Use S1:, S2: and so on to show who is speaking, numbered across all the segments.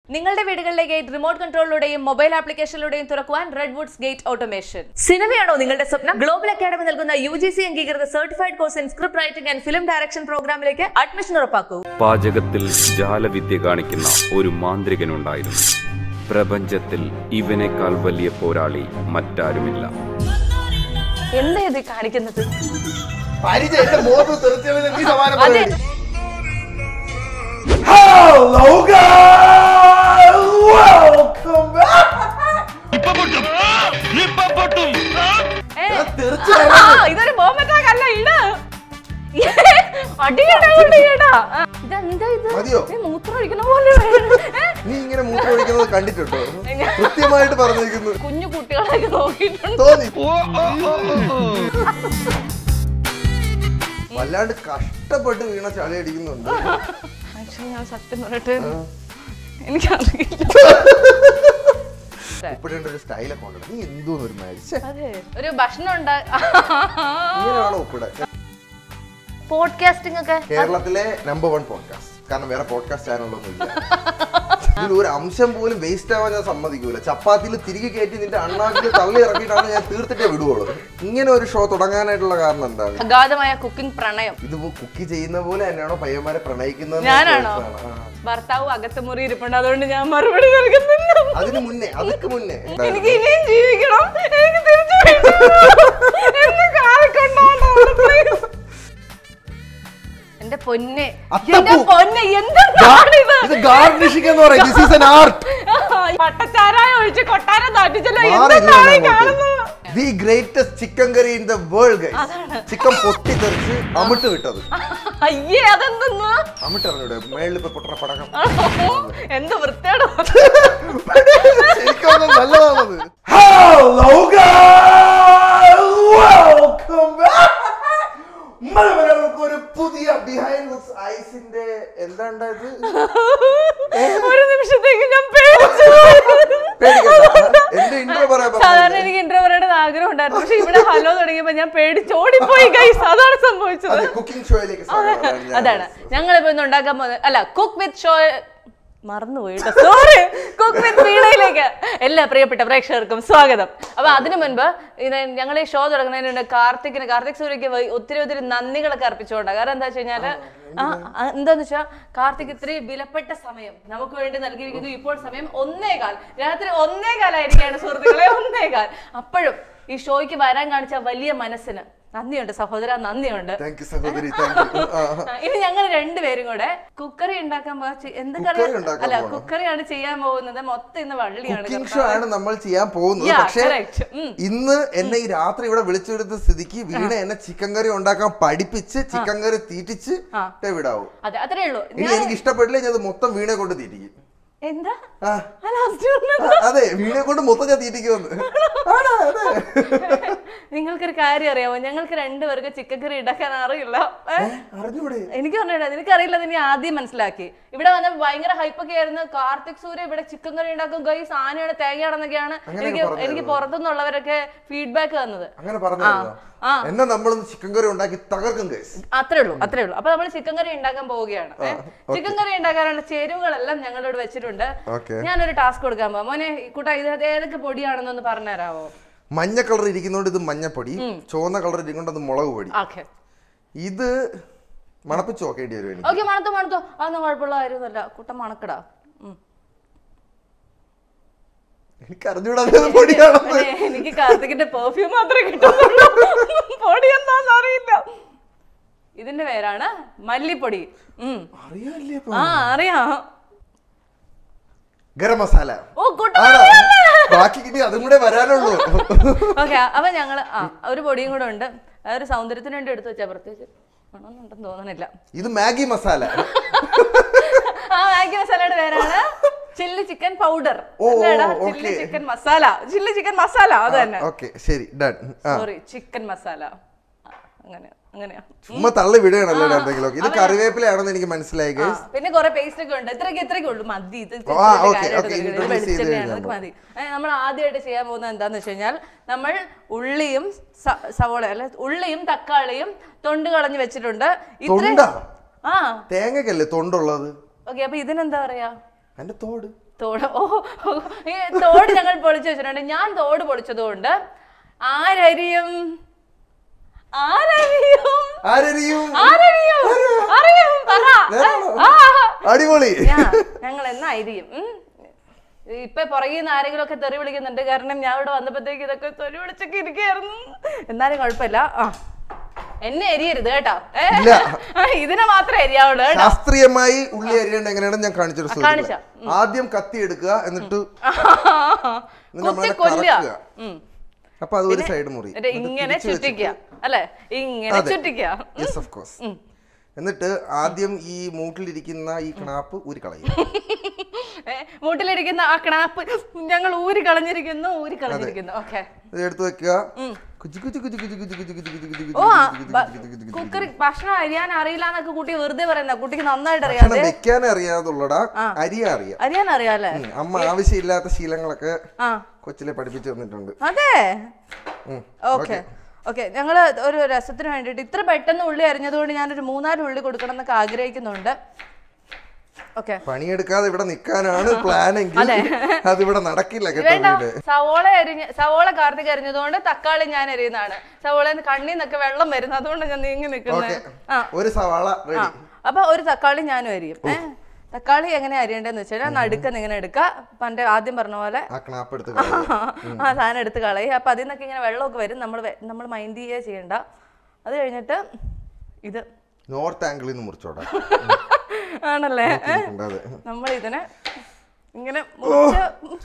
S1: നിങ്ങളുടെ വീടുകളിലെ gate remote കൺട്രോളിലൂടെയും മൊബൈൽ ആപ്ലിക്കേഷനിലൂടെയും തുറക്കുവാൻ റെഡ്വുഡ്സ് ഗേറ്റ് ഓട്ടോമേഷൻ സിനിമയാണോ നിങ്ങളുടെ സ്വപ്നം ഗ്ലോബൽ അക്കാദമി നൽകുന്ന യു ജി സി അംഗീകൃത certified course in script writing and film direction പ്രോഗ്രാമിലേക്ക് അഡ്മിഷൻ ഉറപ്പാക്കൂ
S2: പാചകത്തിൽ ജാലവിദ്യ കാണിക്കുന്ന ഒരു മാന്ത്രികനുണ്ടായിരുന്നു പ്രപഞ്ചത്തിൽ ഇവനേക്കാൾ വലിയ പോരാളി മറ്റാരുമില്ല
S1: എന്താ ഇത് കാണിക്കുന്നത്
S3: പരിചയം എന്റെ മുഖത്ത് തെറിച്ചതിന് നീ സമാനം
S1: അതെ.
S3: പറയരുത്. Hello guys! Welcome back!
S1: ഏ,
S3: ഞാൻ തെറിച്ച്
S1: ആ,
S3: കളഞ്ഞു.
S1: ഇതൊരു ബോംബ് അറ്റാക്ക് അല്ല ഇട അടിക്കട്ടാ കൊണ്ട് ഇടാ ഇതെന്താ ഇത്
S3: മതിയോ?
S1: ഏ, മൂത്രം ഒഴിക്കുന്ന പോലെ ഏ,
S3: നീ ഇങ്ങനെ മൂത്രം ഒഴിക്കുന്നത് കണ്ടിട്ടുണ്ടോ കൃത്യമായിട്ട് പറഞ്ഞിരിക്കുന്നു
S1: കുഞ്ഞു കുട്ടികളൊക്കെ നോക്കിയിട്ടുണ്ട്
S3: തോന്നി വല്ലാണ്ട് കഷ്ടപ്പെട്ട് വീണ ചളി അടിക്കുന്നുണ്ട്
S1: ആക്ച്വലി ഞാൻ സത്യം പറയട്ടെ എനിക്കറിയില്ല
S3: ഉപ്പിടേണ്ട ഒരു സ്റ്റൈലൊക്കെ ഉണ്ട് നീ എന്തോന്ന് ഒരു മരിച്ച
S1: അതെ ഒരു ഭക്ഷണം ഉണ്ടാ
S3: ഇങ്ങനെയാണോ ഉപ്പിടാൻ
S1: പോഡ്കാസ്റ്റിംഗ് ഒക്കെ
S3: കേരളത്തിലെ നമ്പർ വൺ പോഡ്കാസ്റ്റ് കാരണം വേറെ പോഡ്കാസ്റ്റ് ചാനലൊന്നും ഇല്ല ഇതിൽ ഒരു അംശം പോലും വേസ്റ്റ് ആവാൻ ഞാൻ സമ്മതിക്കൂല ചപ്പാത്തിയിൽ തിരികെ കയറ്റി നിന്റെ അണ്ണാക്കിൽ തള്ളി ഇറക്കിയിട്ടാണ് ഞാൻ തീർത്തിട്ടേ വിടുവുള്ളൂ ഇങ്ങനെ ഒരു ഷോ തുടങ്ങാനായിട്ടുള്ള കാരണം എന്താണ്
S1: അഗാധമായ കുക്കിംഗ് പ്രണയം
S3: ഇത് കുക്കി ചെയ്യുന്ന പോലെ തന്നെയാണോ പയ്യന്മാരെ പ്രണയിക്കുന്നത്
S1: ഞാനാണോ? ഭർത്താവ് അകത്ത് മുറി ഇരിപ്പുണ്ട് അതുകൊണ്ട് ഞാൻ മറുപടി നൽകുന്നില്ല
S3: അതിന് മുന്നേ അതൊക്കെ മുന്നേ
S1: എനിക്ക് ഇനിയും ജീവിക്കണം എനിക്ക് തിരിച്ചു വീഴണം. എന്നെ കാലിക്കൊണ്ടോണ്ട് please. എന്റെ പൊന്നെ
S3: അത്തപ്പൂ.
S1: എന്റെ പൊന്നെ എന്താണ്
S3: ഇത് ഗാർണിഷിംഗ് എന്ന് പറയും ദിസ് ഈസ് എൻ ആർട്ട്
S1: പട്ടച്ചാരായ ഒഴിച്ച് കൊട്ടാരം താറ്റിച്ചല്ലോ
S3: മാറി
S1: എന്താണ് ഈ കാണുന്നത്
S3: the greatest chicken curry in the world chicken പൊട്ടി തെറിച്ച് അമിട്ട് വിട്ടത്
S1: അയ്യേ അതെന്തെന്ന്
S3: അമിട്ട് അറിഞ്ഞൂടെ മേളിൽ ഇപ്പൊ പൊട്ടണ പടക്കം
S1: എന്ത് വൃത്തിയോട്
S3: ശരിക്കും അത് നല്ലതാണത് ഹലോ വെൽക്കം ബാക്ക് ഒരു പുതിയ ബിഹൈൻഡ് ഐസിന്റെ എന്താ ഉണ്ടായത്
S1: ഒരു നിമിഷത്തേക്ക് ഞാൻ പേടിച്ചു
S3: പേടിക്കണ്ട. എന്റെ intro പറയാൻ
S1: സാധാരണ
S3: പറഞ്ഞതല്ലേ?
S1: എനിക്ക് ഇന്റർവ്യൂ പറയേണ്ടത് ആഗ്രഹം ഉണ്ടായിരുന്നു പക്ഷെ ഇവിടെ ഹലോ തുടങ്ങിയപ്പോ ഞാൻ പേടിച്ച് ഓടിപ്പോയി ഗൈസ് അതാണ് സംഭവിച്ചത്
S3: അതെ കുക്കിംഗ് ഷോയിലേക്ക് സ്വാഗതം. ഞാൻ
S1: അതാണ് ഞങ്ങൾ ഇപ്പൊ ഇന്ന് ഉണ്ടാക്കാൻ പോകുന്നത് അല്ല കുക്ക് വിത്ത് ഷോ മറന്നുപോയി സോറി കുക്ക് വിത്ത് വീണയിലേക്ക് എല്ലാ പ്രിയപ്പെട്ട പ്രേക്ഷകർക്കും സ്വാഗതം അപ്പൊ അതിനു മുൻപ് ഇത് ഞങ്ങൾ ഈ ഷോ തുടങ്ങുന്നതിന് മുന്നേ കാർത്തിക്കിന് കാർത്തിക് സൂര്യക്ക് വ- ഒത്തിരി ഒത്തിരി നന്ദികളൊക്കെ അർപ്പിച്ചുകൊണ്ടാണ് കാരണം എന്താ വെച്ച് കഴിഞ്ഞാല് ആ, ആ, എന്താന്ന് വെച്ചാൽ കാർത്തിക് ഇത്രയും വിലപ്പെട്ട സമയം നമുക്ക് വേണ്ടി നൽകിയിരിക്കുന്നു ഇപ്പോൾ സമയം ഒന്നേകാൽ രാത്രി ഒന്നേകാലായിരിക്കുകയാണ് സുഹൃത്തുക്കളെ ഒന്നേകാൽ അപ്പോഴും ഈ ഷോയ്ക്ക് വരാൻ കാണിച്ച വലിയ മനസ്സിന് നന്ദിയുണ്ട് സഹോദര നന്ദിയുണ്ട്
S3: താങ്ക് യു സഹോദരി താങ്ക് യു
S1: ആ, ഇനി ഞങ്ങൾ രണ്ടുപേരും കൂടെ കുക്കറി ഉണ്ടാക്കാൻ പോ- ചെ- എന്ത് കറി
S3: കുക്കറി ഉണ്ടാക്കാൻ
S1: അല്ല
S3: പോണോ?
S1: കുക്കറിയാണ് ചെയ്യാൻ പോകുന്നത് മൊത്തം ഇന്ന് വള്ളിയാണ്
S3: കുക്കിംഗ് ഷോ ആണ് നമ്മൾ ചെയ്യാൻ പോകുന്നത്
S1: Yeah,
S3: പക്ഷേ
S1: correct. ഉം.
S3: ഇന്ന് എന്നെ ഈ രാത്രി ഇവിടെ വിളിച്ചെടുത്ത സ്ഥിതിക്ക് വീണ എന്നെ ചിക്കൻ കറി ഉണ്ടാക്കാൻ പഠിപ്പിച്ച് ചിക്കൻ കറി തീറ്റിച്ച്
S1: ആ.
S3: ഇട്ടേ വിടാവൂ
S1: അതെ അത്രേ ഉള്ളൂ
S3: ഇനി
S1: ഞാൻ
S3: എനിക്ക് ഇഷ്ടപ്പെട്ടില്ല ഞാൻ അത് മൊത്തം വീണെ കൊണ്ട് തീറ്റിക്കും
S1: എന്താ
S3: ആ,
S1: ആ, last പറഞ്ഞത്.
S3: ആ, അതെ വീണെ കൊണ്ട് മൊത്തം ഞാൻ തീറ്റിക്കുമെന്ന് ആടാ, അതെ.
S1: നിങ്ങൾക്കൊരു കാര്യം അറിയാമോ ഞങ്ങൾക്ക് രണ്ടുപേർക്ക് ചിക്കൻ കറി ഉണ്ടാക്കാൻ അറിയില്ല ഏ?
S3: അറിഞ്ഞൂടെ
S1: എനിക്ക് പറഞ്ഞില്ല നിനക്കറിയില്ല നീ ആദ്യം മനസ്സിലാക്കി ഇവിടെ വന്ന ഭയങ്കര ഹൈപ്പൊക്കെ ആയിരുന്നു കാർത്തിക് സൂര്യ ഇവിടെ ചിക്കൻ കറി ഉണ്ടാക്കും ഗൈ സാധനമാണ് തേങ്ങയാണെന്നൊക്കെയാണ്
S3: അങ്ങനെയൊക്കെ
S1: എനിക്ക്
S3: പറഞ്ഞായിരുന്നോ?
S1: എനിക്ക് പുറത്തുനിന്നുള്ളവരൊക്കെ ഫീഡ്ബാക്ക് തന്നത്
S3: അങ്ങനെ പറഞ്ഞായിരുന്നോ
S1: ആ.
S3: എന്നാ നമ്മളൊന്ന് ചിക്കൻ കറി ഉണ്ടാക്കി തകർക്കും കേസ്
S1: അത്രേ ഉള്ളൂ അത്രേ ഉള്ളൂ അപ്പൊ നമ്മൾ ചിക്കൻ കറി ഉണ്ടാക്കാൻ പോവുകയാണ് ഏ? ചിക്കൻ കറി ഉണ്ടാക്കാനുള്ള ചേരുവകളെല്ലാം ഞങ്ങളോട് വെച്ചിട്ടുണ്ട്
S3: ഓക്കെ
S1: ഞാനൊരു ടാസ്ക് കൊടുക്കാൻ പോവാം മോനെ കൂട്ടാ ഇത് ഏതൊക്കെ പൊടിയാണെന്നൊന്ന് പറഞ്ഞുതരാവോ
S3: മഞ്ഞ കളർ ഇരിക്കുന്നോണ്ട് ഇത് മഞ്ഞപ്പൊടി ചുവന്ന കളർ ഇരിക്കുന്നോണ്ട് അത് മുളക് പൊടി
S1: ഓക്കെ
S3: ഇത് മണപ്പിച്ച് നോക്കേണ്ടി വരും എനിക്ക്
S1: ഓക്കെ മണത്തോ മണത്തോ അതൊന്നും കുഴപ്പമുള്ള കാര്യമൊന്നുമല്ല കൂട്ടം മണക്കടാ ഉം.
S3: എനിക്ക് അറിഞ്ഞൂടാ അത് പൊടിയാണെന്ന്
S1: മോനെ, എനിക്ക് കാർത്തികിന്റെ പെർഫ്യൂം മാത്രമേ കിട്ടുന്നുള്ളൂ പൊടി എന്താന്ന് അറിയില്ല ഇതിന്റെ പേരാണ് മല്ലിപ്പൊടി ഉം.
S3: അറിയാല്ലേ
S1: ആ അറിയാം
S3: ഗരം മസാല
S1: ഓ കൂട്ടം
S3: ആണോ ബാക്കി ഇനി അതും കൂടെ വരാനുള്ളൂ
S1: ഓക്കെ അപ്പൊ ഞങ്ങള് ആ ഒരു പൊടിയും കൂടെ ഉണ്ട് അതൊരു സൗന്ദര്യത്തിന് വേണ്ടി എടുത്തു വെച്ചാ പ്രത്യേകിച്ച് മണമൊന്നുണ്ടെന്ന് തോന്നണില്ല
S3: ഇത് മാഗി മസാല
S1: ആ മാഗി മസാലയുടെ പേരാണ് chilli chicken powder
S3: oh, oh,
S1: chilli
S3: okay.
S1: Chicken masala chilli chicken masala അത് തന്നെ
S3: ഓക്കെ ശരി ഡൺ ആ
S1: സോറി ചിക്കൻ മസാല ആ, അങ്ങനെ അങ്ങനെയാ
S3: ചുമ്മാ തള്ളി വിടുകയാണല്ലോ എന്തെങ്കിലും ഇത് കറിവേപ്പിലയാണെന്ന് എനിക്ക് മനസ്സിലായി
S1: ആ,
S3: ഗൈസ്
S1: പിന്നെ കുറെ പേസ്റ്റ് ഒക്കെ ഉണ്ട് ഇത്രയൊക്കെ ഇത്രയൊക്കെ ഉള്ളൂ മതി ഇത്
S3: ആ, okay, okay, introduce ചെയ്ത്
S1: വെളിച്ചെണ്ണയാണ് മതി ഏ, നമ്മൾ ആദ്യമായിട്ട് ചെയ്യാൻ പോകുന്നത് എന്താന്ന് വെച്ച് കഴിഞ്ഞാൽ നമ്മൾ ഉള്ളിയും സ- സവോള അല്ല ഉള്ളിയും തക്കാളിയും തൊണ്ട് കളഞ്ഞ് വെച്ചിട്ടുണ്ട് ഇത്രയും
S3: തൊണ്ടാ?
S1: ആ
S3: തേങ്ങക്കല്ലേ തൊണ്ടുള്ളത്
S1: ഓക്കെ അപ്പൊ ഇതിനെന്താ പറയാ
S3: അതിന്റെ തോട്
S1: തോട് ഓ ഓ, ഈ തോട് ഞങ്ങൾ പൊളിച്ചു വെച്ചിട്ടുണ്ട് ഞാൻ തോട് പൊളിച്ചതുകൊണ്ട് ആരരിയും ആരരിയും
S3: ആരറിയും
S1: ആരരിയും അറിയും പറ
S3: ഞാനാണോ?
S1: ആ
S3: അടിപൊളി
S1: ഞാ- ഞങ്ങൾ എന്നാ അരിയും ഉം. ഇപ്പൊ പുറകിൽ നിന്ന് ആരെങ്കിലും ഒക്കെ തെറി വിളിക്കുന്നുണ്ട് കാരണം ഞാൻ ഇവിടെ വന്നപ്പോഴത്തേക്ക് ഇതൊക്കെ തെറി വിളിച്ചൊക്കെ ഇരിക്കുകയായിരുന്നു എന്നാലും കുഴപ്പമില്ല ആ എന്നെ എരിയരുത് കേട്ടോ ഏ?
S3: ഇല്ല.
S1: ആ, ഇതിനെ മാത്രമേ എരിയാവുള്ളൂ കേട്ടോ
S3: ശാസ്ത്രീയമായി ഉള്ളി അരിയേണ്ട എങ്ങനെയാണെന്ന് ഞാൻ കാണിച്ചൊരു
S1: കാണിച്ചാ.
S3: സുഹൃത്തുക്കളെ. ആദ്യം കത്തി എടുക്കുക എന്നിട്ട്
S1: കുത്തി
S3: നമ്മളിങ്ങനെ
S1: കൊല്ലുക
S3: കറക്കുക.
S1: ഉം.
S3: അപ്പൊ അത് ഒരു സൈഡ് മുറി
S1: എന്നിട്ട് ഇങ്ങനെ ചുറ്റിക്കുക അല്ലെ ഇങ്ങനെ
S3: അതെ.
S1: ചുറ്റിക്കുക
S3: യെസ് ഓഫ് കോഴ്സ് എന്നിട്ട് ആദ്യം ഈ മൂട്ടിലിരിക്കുന്ന ഈ കണാപ്പ് ഊരി കളയും
S1: ഏ, മൂട്ടിലിരിക്കുന്ന ആ കിണാപ്പ് ഞങ്ങൾ ഊരി കളഞ്ഞിരിക്കുന്നു ഊരി കളഞ്ഞിരിക്കുന്നു ഓക്കെ
S3: ഇത് എടുത്തു വെക്കുക കുച്ചി കുച്ചി കുച്ചി കുച്ചി കുച്ചി കുച്ചി കുച്ചി കുച്ചി കുച്ചി
S1: ഓ ആ,
S3: കുച്ചി
S1: ബ-
S3: കുച്ചി കുച്ചി കുച്ചി
S1: കുക്കറി ഭക്ഷണം അരിയാൻ അറിയില്ല എന്നൊക്കെ കുട്ടി വെറുതെ പറയുന്ന കുട്ടിക്ക് നന്നായിട്ട്
S3: ഭക്ഷണം
S1: അറിയാതെ
S3: വെക്കാൻ അറിയാതുള്ളടാ അരിയ അറിയാം
S1: അറിയാൻ അറിയാല്ലേ
S3: ഉം, അമ്മ ആവശ്യമില്ലാത്ത ശീലങ്ങളൊക്കെ
S1: ആ
S3: കൊച്ചിലെ പഠിപ്പിച്ചു തന്നിട്ടുണ്ട്
S1: അതെ
S3: ഉം.
S1: ഓക്കെ ഓക്കെ ഞങ്ങള് ഒരു രസത്തിന് വേണ്ടിയിട്ട് ഇത്ര പെട്ടെന്ന് ഉള്ളി അരിഞ്ഞതുകൊണ്ട് ഞാനൊരു മൂന്നാല് ഉള്ളി കൊടുക്കണം എന്നൊക്കെ ആഗ്രഹിക്കുന്നുണ്ട് ഓക്കെ
S3: പണിയെടുക്കാതെ ഇവിടെ നിൽക്കാനാണ് പ്ലാൻ എങ്കിൽ അതിവിടെ നടക്കില്ല കേട്ടോ
S1: വേണ്ട
S3: വീട്
S1: സവോള അരിഞ്ഞ് സവോള കാർത്തിക് അരിഞ്ഞതുകൊണ്ട് തക്കാളി ഞാൻ അരിയുന്നതാണ് സവോള കണ്ണിൽ നിന്നൊക്കെ വെള്ളം വരുന്നത് അതുകൊണ്ട് ഞാൻ നീങ്ങി നിൽക്കുന്നത്
S3: ഓക്കെ
S1: ആ
S3: ഒരു സവാള
S1: ആ
S3: റെഡി
S1: അപ്പൊ ഒരു തക്കാളി ഞാനും അരിയും ഏ തക്കാളി എങ്ങനെ അരിയണ്ടെന്ന് വെച്ചാൽ നടുക്കെന്ന് ഇങ്ങനെ എടുക്കുക പണ്ട് ആദ്യം പറഞ്ഞ പോലെ
S3: ആ ക്നാപ്പ് എടുത്ത് കളയുക.
S1: ആ സാധനം എടുത്ത് കളയും അപ്പൊ അതിൽ നിന്നൊക്കെ ഇങ്ങനെ വെള്ളമൊക്കെ വരും നമ്മൾ നമ്മൾ മൈൻഡ് ചെയ്യുക ചെയ്യണ്ട അത് കഴിഞ്ഞിട്ട് ഇത്
S3: നോർത്ത് ആംഗിളിൽ നിന്ന് മുറിച്ചോടാ
S1: ആണല്ലേ
S3: നോക്കിയിരിക്കണ്ട, അതെ.
S1: നമ്മൾ ഇതിനെ ഇങ്ങനെ മുറിച്ച്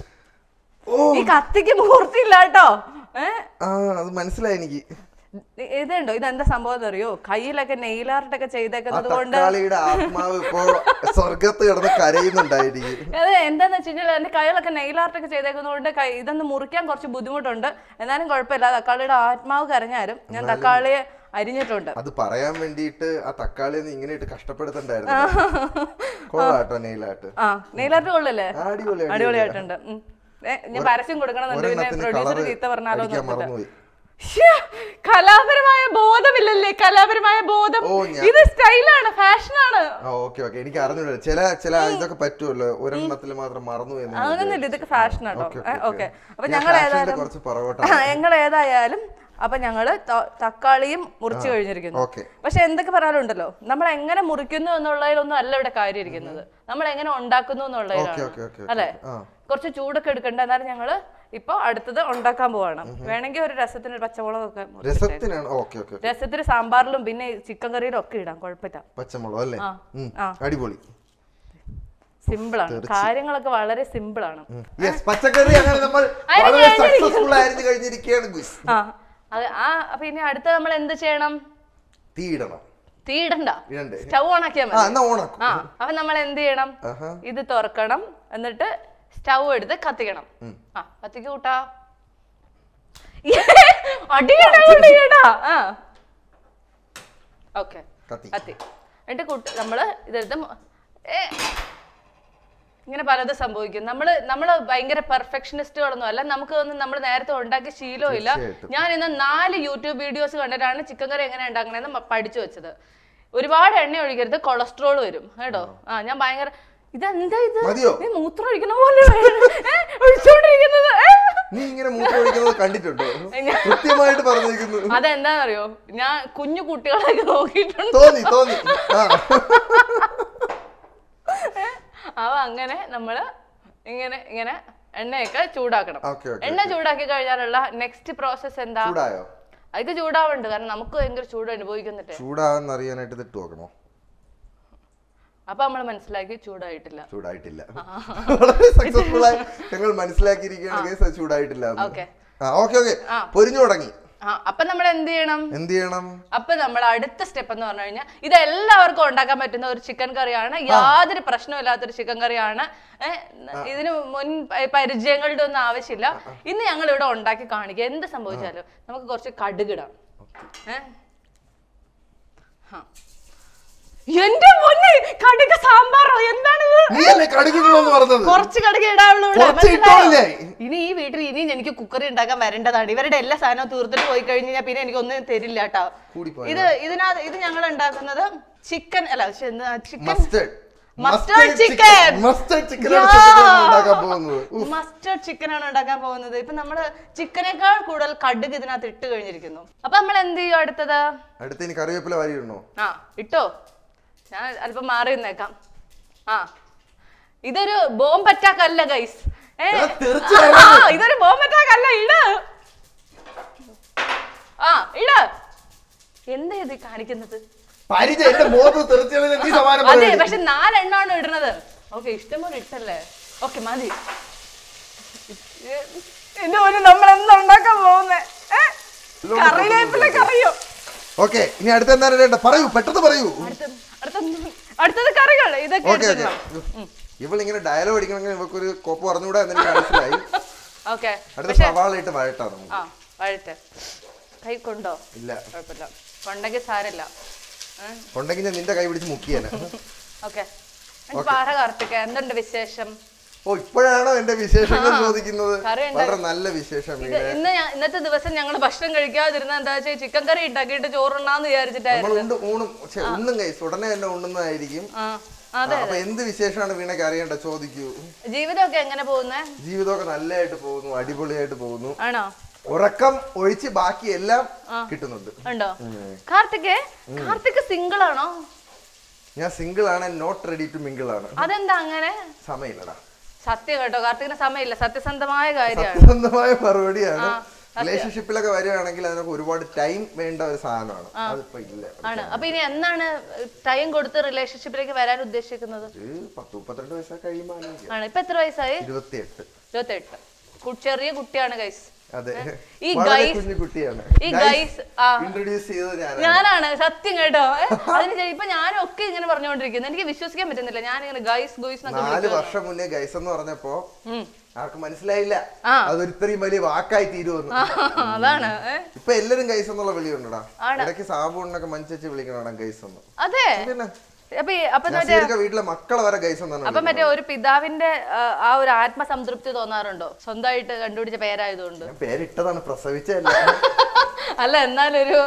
S1: ഈ കത്തിക്ക് മൂർത്തിയില്ല കേട്ടോ ഏ
S3: ആ അത് മനസ്സിലായി എനിക്ക്
S1: ഇ- ഇതുണ്ടോ ഇതെന്താ സംഭവം എന്ന് അറിയോ കയ്യിലൊക്കെ നെയിൽ ആർട്ടൊക്കെ
S3: ആ
S1: ചെയ്തേക്കുന്നത് കൊണ്ട്
S3: തക്കാളിയുടെ ആത്മാവ് ഇപ്പോ സ്വർഗത്ത് കിടന്ന് കരയുന്നുണ്ടായിരിക്കും
S1: അത് എന്താന്ന് വെച്ച് കഴിഞ്ഞാൽ എന്റെ കൈകളൊക്കെ നെയിൽ ആർട്ടൊക്കെ ചെയ്തേക്കുന്നതുകൊണ്ട് കൈ ഇതൊന്ന് മുറിക്കാൻ കുറച്ച് ബുദ്ധിമുട്ടുണ്ട് എന്നാലും കുഴപ്പമില്ല തക്കാളിയുടെ ആത്മാവ് കരഞ്ഞാലും ഞാൻ തക്കാളിയെ അരിഞ്ഞിട്ടുണ്ട്
S3: അത് പറയാൻ വേണ്ടിയിട്ട് ആ തക്കാളി ഒന്ന് ഇങ്ങനെ ഇട്ട് കഷ്ടപ്പെടുത്തണ്ടായിരുന്നു കൊള്ളാട്ടോ നെയിലാട്ട്
S1: ആ നെയിൽ ആർട്ട് കൊള്ളല്ലേ
S3: ആ, അടിപൊളി അടിപൊളി.
S1: അടിപൊളിയായിട്ടുണ്ട് ഉം. ഏ, ഞാൻ പരസ്യം കൊടുക്കണമെന്നുണ്ട് പിന്നെ
S3: ഒരെണ്ണത്തിന്
S1: പ്രൊഡ്യൂസർ
S3: കളറ്
S1: ചീത്ത പറഞ്ഞാലോ എന്ന്
S3: അടിക്കാൻ
S1: ഓർത്തിട്ട്.
S3: മറന്നുപോയി
S1: ശ്ശേ, കലാപരമായ ബോധമില്ലല്ലേ കലാപരമായ ബോധം
S3: ഓ, ഞാൻ-
S1: ഇത് സ്റ്റൈലാണ് ഫാഷനാണ്
S3: ആ ഓക്കെ ഓക്കെ എനിക്ക് അറിഞ്ഞൂടാ ചില ചില ഇതൊക്കെ പറ്റുമല്ലോ ഒരെണ്ണത്തിൽ മാത്രം മറന്നു എന്ന് ഞാൻ
S1: അങ്ങനൊന്നുമില്ല ഇതൊക്കെ ഫാഷനാട്ടോ
S3: ഓക്കെ, ഓക്കെ,
S1: ഓക്കെ അപ്പൊ
S3: ഞാൻ
S1: ഞങ്ങൾ
S3: ഫാഷന്റെ
S1: ഏതായാലും
S3: കുറച്ച് പുറകോട്ടാണ്
S1: ഞങ്ങൾ ഏതായാലും അപ്പൊ ഞങ്ങള് ത- തക്കാളിയും മുറിച്ചു കഴിഞ്ഞിരിക്കുന്നു
S3: ഓക്കെ
S1: പക്ഷെ എന്തൊക്കെ പറയാനുണ്ടല്ലോ നമ്മൾ എങ്ങനെ മുറിക്കുന്നു എന്നുള്ളതിലൊന്നും അല്ല ഇവിടെ കാര്യം ഇരിക്കുന്നത് നമ്മൾ എങ്ങനെ ഉണ്ടാക്കുന്നു
S3: ഓക്കെ
S1: എന്നുള്ളതിലാണ്
S3: ഓക്കെ ഓക്കെ
S1: അല്ലേ
S3: ആ
S1: കുറച്ച് ചൂടൊക്കെ എടുക്കണ്ട എന്നാലും ഞങ്ങള് ഇപ്പൊ അടുത്തത് ഉണ്ടാക്കാൻ പോവാണ് വേണമെങ്കിൽ ഒരു രസത്തിന് ഒരു പച്ചമുളകൊക്കെ മുറിച്ചിട്ടേ.
S3: രസത്തിനാണ് ഓക്കെ ഓക്കെ
S1: രസത്തിന് സാമ്പാറിലും പിന്നെ ചിക്കൻ കറിയിലും ഒക്കെ ഇടാം കുഴപ്പമില്ല
S3: പച്ചമുളക് അല്ലേ
S1: ആ,
S3: ഉം,
S1: ആ.
S3: അടിപൊളി
S1: സിമ്പിളാണ് കാര്യങ്ങളൊക്കെ വളരെ സിമ്പിളാണ്
S3: യെസ് പച്ചക്കറി അങ്ങനെ നമ്മൾ
S1: അരിഞ്ഞ്
S3: വളരെ
S1: കഴിഞ്ഞിരിക്കുന്നു.
S3: സക്സസ്ഫുൾ ആയിരുന്നു കഴിഞ്ഞിരിക്കുകയാണ് ഗുസ്
S1: ആ അത് ആ അപ്പൊ ഇനി അടുത്ത നമ്മൾ എന്ത് ചെയ്യണം
S3: തീ ഇടണം
S1: തീ ഇടണ്ട
S3: ഇടണ്ടേ
S1: സ്റ്റൗ ഓണാക്കിയാൽ
S3: ആ
S1: മതി
S3: എന്നാ ഓണാക്കും
S1: ആ അപ്പൊ നമ്മൾ എന്ത് ചെയ്യണം
S3: ആഹാ
S1: ഇത് തുറക്കണം എന്നിട്ട് സ്റ്റൗ എടുത്ത് കത്തിക്കണം ആ കത്തിക്ക് കൂട്ടാ അടിയടാ അടിയടാ ആ ഓക്കെ
S3: കത്തി
S1: കത്തി എന്നിട്ട് കൂട്ട് നമ്മള് ഇതെടുത്ത് മൊ- ഏ, ഇങ്ങനെ പലതും സംഭവിക്കും നമ്മള് നമ്മള് ഭയങ്കര പെർഫെക്ഷനിസ്റ്റുകളൊന്നും അല്ല നമുക്ക് ഒന്നും നമ്മൾ നേരത്തെ ഉണ്ടാക്കിയ ശീലവും ഇല്ല
S3: തീർച്ചയായിട്ടും.
S1: ഞാൻ ഇന്ന് നാല് യൂട്യൂബ് വീഡിയോസ് കണ്ടിട്ടാണ് ചിക്കൻ കറി എങ്ങനെ ഉണ്ടാക്കണമെന്ന് മ- പഠിച്ചു വെച്ചത് ഒരുപാട് എണ്ണ ഒഴിക്കരുത് കൊളസ്ട്രോൾ വരും കേട്ടോ ആ ഞാൻ ഭയങ്കര ഇതെന്താ ഇത്
S3: മതിയോ?
S1: നീ മൂത്രം ഒഴിക്കുന്ന പോലെ ഏ, ഒഴിച്ചോണ്ടിരിക്കുന്നത് ഏ?
S3: നീ ഇങ്ങനെ മൂത്രം ഒഴിക്കുന്നത് കണ്ടിട്ടുണ്ടോ കൃത്യമായിട്ട് പറഞ്ഞിരിക്കുന്നു
S1: അതെന്താന്നറിയോ ഞാൻ കുഞ്ഞു കുട്ടികളെയൊക്കെ നോക്കിയിട്ടുണ്ട്
S3: തോന്നി തോന്നി ആ
S1: അവ അങ്ങനെ നമ്മള് ഇങ്ങനെ ഇങ്ങനെ എണ്ണയൊക്കെ ചൂടാക്കണം
S3: ഓക്കെ ഓക്കെ
S1: എണ്ണ ചൂടാക്കി കഴിഞ്ഞാലുള്ള നെക്സ്റ്റ് പ്രോസസ് എന്താ
S3: ചൂടായോ
S1: അതൊക്കെ ചൂടാവുന്നുണ്ട് കാരണം നമുക്ക് ഭയങ്കര ചൂട് അനുഭവിക്കുന്നിട്ട്
S3: ചൂടാവെന്ന് അറിയാനായിട്ട് ഇതിട്ട് നോക്കണോ
S1: അപ്പൊ നമ്മൾ മനസ്സിലാക്കി ചൂടായിട്ടില്ല
S3: ചൂടായിട്ടില്ല വളരെ സക്സസ്ഫുൾ ആയി ഞങ്ങൾ മനസ്സിലാക്കിയിരിക്കുകയാണ് കേസ് അത് ചൂടായിട്ടില്ല എന്ന്.
S1: ഓക്കെ
S3: ആ ഓക്കെ ഓക്കെ പൊരിഞ്ഞു തുടങ്ങി
S1: ആ അപ്പൊ നമ്മൾ എന്ത് ചെയ്യണം
S3: എന്ത് ചെയ്യണം
S1: അപ്പൊ നമ്മൾ അടുത്ത സ്റ്റെപ്പ് എന്ന് പറഞ്ഞു കഴിഞ്ഞാൽ ഇത് എല്ലാവർക്കും ഉണ്ടാക്കാൻ പറ്റുന്ന ഒരു ചിക്കൻ കറിയാണ് യാതൊരു പ്രശ്നമില്ലാത്തൊരു ചിക്കൻ കറിയാണ് ഏ, ഇതിന് മുൻ പ- പരിചയങ്ങളുടെ ഒന്നും ആവശ്യമില്ല ഇന്ന് ഞങ്ങൾ ഇവിടെ ഉണ്ടാക്കി കാണിക്കുക എന്ത് സംഭവിച്ചാലും നമുക്ക് കുറച്ച് കടുകിടാം ഏ? ഹാ. എന്റെ പൊന്നെ കടുക് സാമ്പാറോ എന്താണിത്
S3: നീ അല്ലേ കടുകിടണമെന്ന് പറഞ്ഞത്
S1: കുറച്ച് കടുക് ഇടാവുള്ളൂ ഇവിടെ,
S3: കുറച്ച്
S1: മനസ്സിലായോ?
S3: ഇട്ടോളില്ലേ?
S1: ഇനി ഈ വീട്ടിൽ ഇനി എനിക്ക് കുക്കറി ഉണ്ടാക്കാൻ വരേണ്ടതാണ് ഇവരുടെ എല്ലാ സാധനവും തീർത്തിട്ട് പോയി കഴിഞ്ഞാൽ പിന്നെ എനിക്ക് ഒന്നും തരില്ല കേട്ടോ
S3: കൂടിപ്പോയോ?
S1: ഇത് ഇതിനകത്ത് ഇത് ഞങ്ങൾ ഉണ്ടാക്കുന്നത് ചിക്കൻ അല്ല chicken
S3: mustard
S1: mustard chicken
S3: mustard ചിക്കനാണ് സത്യത്തിൽ നമ്മൾ ഉണ്ടാക്കാൻ പോകുന്നത് ഉഫ്.
S1: മസ്റ്റേർഡ് ചിക്കൻ ആണ് ഉണ്ടാക്കാൻ പോകുന്നത് ഇപ്പൊ നമ്മള് ചിക്കനേക്കാൾ കൂടുതൽ കടുക് ഇതിനകത്ത് ഇട്ട് കഴിഞ്ഞിരിക്കുന്നു അപ്പൊ നമ്മൾ എന്ത് ചെയ്യും അടുത്തത്
S3: അടുത്ത് ഇനി കറിവേപ്പില വാരി ഇടണോ
S1: ആ ഇട്ടോ ഞാൻ അല്പം മാറി നിന്നേക്കാം ആ ഇതൊരു ബോംബ് അറ്റാക്ക് അല്ല ഗൈസ്
S3: എടാ, തീർച്ചയായും.
S1: ഇതൊരു ബോംബ് അറ്റാക്ക് അല്ല ഇട് ആ ഇട് എന്താ ഇത് കാണിക്കുന്നത്
S3: പരിചയം എന്റെ മുഖത്ത് തെറിച്ചാലും നീ സമാനം
S1: അതെ
S3: പറയരുത്.
S1: പക്ഷെ നാലെണ്ണമാണ് ഇടുന്നത് ഓക്കെ ഇഷ്ടംപോലെ ഇട്ടല്ലേ ഓക്കെ മതി എന്റെ ഒരു നമ്മൾ എന്താ ഉണ്ടാക്കാൻ പോകുന്നേ
S3: എല്ലാം
S1: കറിവേപ്പില കറിയോ
S3: ഓക്കെ ഇനി അടുത്ത എന്താ ഇടേണ്ടത് പറയൂ പെട്ടെന്ന് പറയൂ
S1: അടുത്ത അടുത്ത അടുത്തത് കറികൾ ഇതൊക്കെ
S3: ഓക്കെ ഓക്കെ
S1: എടുത്തിട്ടോ
S3: ഇവളിങ്ങനെ ഡയലോഗ് അടിക്കണമെങ്കിൽ ഇവക്കൊരു കോപ്പ് പറഞ്ഞുകൂടാ എന്ന് എനിക്ക് മനസ്സിലായി
S1: ഓക്കെ
S3: അടുത്ത സവാള ഇട്ട് വഴട്ടാ നമുക്ക്
S1: ആ വഴറ്റ് കൈ കൊണ്ടോ
S3: ഇല്ല
S1: കുഴപ്പമില്ല കൊണ്ടെങ്കിൽ സാരമില്ല
S3: ഉണ്ടെങ്കിൽ ഞാൻ നിന്റെ കൈ പിടിച്ച് മുക്കിയേനെ
S1: ഓക്കെ പാറ കാർത്തിക എന്തുണ്ട് വിശേഷം
S3: ഓ ഇപ്പോഴാണോ എന്റെ വിശേഷങ്ങൾ ചോദിക്കുന്നത്
S1: കറി ഉണ്ട്.
S3: വളരെ നല്ല വിശേഷം
S1: ഇത് ഇന്ന് ഞാൻ- ഇന്നത്തെ ദിവസം ഞങ്ങൾ ഭക്ഷണം കഴിക്കാതിരുന്ന എന്താ വെച്ചാൽ ചിക്കൻ കറി ഉണ്ടാക്കിയിട്ട് ചോറുണ്ണാന്ന് വിചാരിച്ചിട്ടായിരുന്നു
S3: നമ്മൾ ഉണ്ട് ഊണും ഛെ, ഉണ്ണും കൈസ് ഉടനെ തന്നെ ഉണ്ണുന്നതായിരിക്കും
S1: ആ അതെ
S3: ആ, അപ്പൊ എന്ത് വിശേഷമാണ് വീണയ്ക്ക് അറിയേണ്ട ചോദിക്കൂ
S1: ജീവിതമൊക്കെ എങ്ങനെ പോകുന്നേ
S3: ജീവിതമൊക്കെ നല്ലതായിട്ട് പോകുന്നു അടിപൊളിയായിട്ട് പോകുന്നു
S1: ആണോ
S3: ഉറക്കം ഒഴിച്ച് ബാക്കി എല്ലാം കിട്ടുന്നുണ്ട്
S1: ഉണ്ടോ കാർത്തികേ കാർത്തിക് സിംഗിൾ ആണോ
S3: ഞാൻ സിംഗിൾ ആണ് നോട്ട് റെഡി ടു മിങ്കിൾ ആണ്
S1: അതെന്താ അങ്ങനെ
S3: സമയമില്ലടാ
S1: സത്യം കേട്ടോ കാർത്തികിന് സമയമില്ല സത്യസന്ധമായ കാര്യമാണ്
S3: സത്യസന്ധമായ മറുപടിയാണ് റിലേഷൻഷിപ്പിലൊക്കെ വരികയാണെങ്കിൽ അതിനൊക്കെ ഒരുപാട് ടൈം വേണ്ട ഒരു സാധനമാണ് അതിപ്പോ ഇല്ല
S1: ആണ് അപ്പൊ ഇനി എന്നാണ് ടൈം കൊടുത്ത് റിലേഷൻഷിപ്പിലേക്ക് വരാൻ ഉദ്ദേശിക്കുന്നത്
S3: ഒരു പത്ത് മുപ്പത്തിരണ്ട് വയസ്സൊക്കെ കഴിയുമ്പോൾ ആലോചിക്കാം.
S1: ആണ് ഇപ്പൊ എത്ര വയസ്സായി
S3: ഇരുപത്തിയെട്ട്
S1: ഇരുപത്തെട്ട് കു- ചെറിയ കുട്ടിയാണ് ഗൈസ്
S3: അതെ
S1: ഈ
S3: വളരെ
S1: guys-
S3: കുഞ്ഞു കുട്ടിയാണ്
S1: ഈ ഗൈസ് ആ
S3: ഇൻട്രൊഡ്യൂസ് ചെയ്തത് ഞാൻ
S1: ഞാനാണ് സത്യം കേട്ടോ ഏ, അതിന് ശേ- ഇപ്പൊ ഞാനും ഒക്കെ ഇങ്ങനെ പറഞ്ഞുകൊണ്ടിരിക്കുന്നു എനിക്ക് വിശ്വസിക്കാൻ പറ്റുന്നില്ല ഞാൻ ഇങ്ങനെ ഗൈസ് ഗോയ്സ് എന്നൊക്കെ
S3: നാല്
S1: വിളിക്കുന്നത്.
S3: വർഷം മുന്നേ ഗൈസ് എന്ന് പറഞ്ഞപ്പോ
S1: ഉം.
S3: ആർക്കും മനസ്സിലായില്ല
S1: ആ.
S3: അതൊരു ഇത്രയും വലിയ വാക്കായി തീരുവന്നു
S1: ആ, അതാണ് ഏ.
S3: ഇപ്പൊ എല്ലാരും ഗൈസ് എന്നുള്ള വിളിയുണ്ടടാ
S1: ആണ്.
S3: ഇടയ്ക്ക് സാബുണ്ണൊക്കെ മഞ്ചേച്ച് വിളിക്കണം ഗൈസ് എന്ന്
S1: അതെ
S3: പിന്നെ
S1: അപ്പൊ ഈ- അപ്പൊ മറ്റേ
S3: നസീർക്ക് വീട്ടിലെ മക്കളെ വരെ ഗൈസ് എന്നാണ്
S1: അപ്പൊ മറ്റേ ഒരു പിതാവിന്റെ ആ, ആ ഒരു ആത്മസംതൃപ്തി തോന്നാറുണ്ടോ സ്വന്തമായിട്ട് കണ്ടുപിടിച്ച പേരായതുകൊണ്ട്
S3: ഞാൻ പേരിട്ടതാണ് പ്രസവിച്ചല്ല
S1: അല്ല എന്നാലൊരു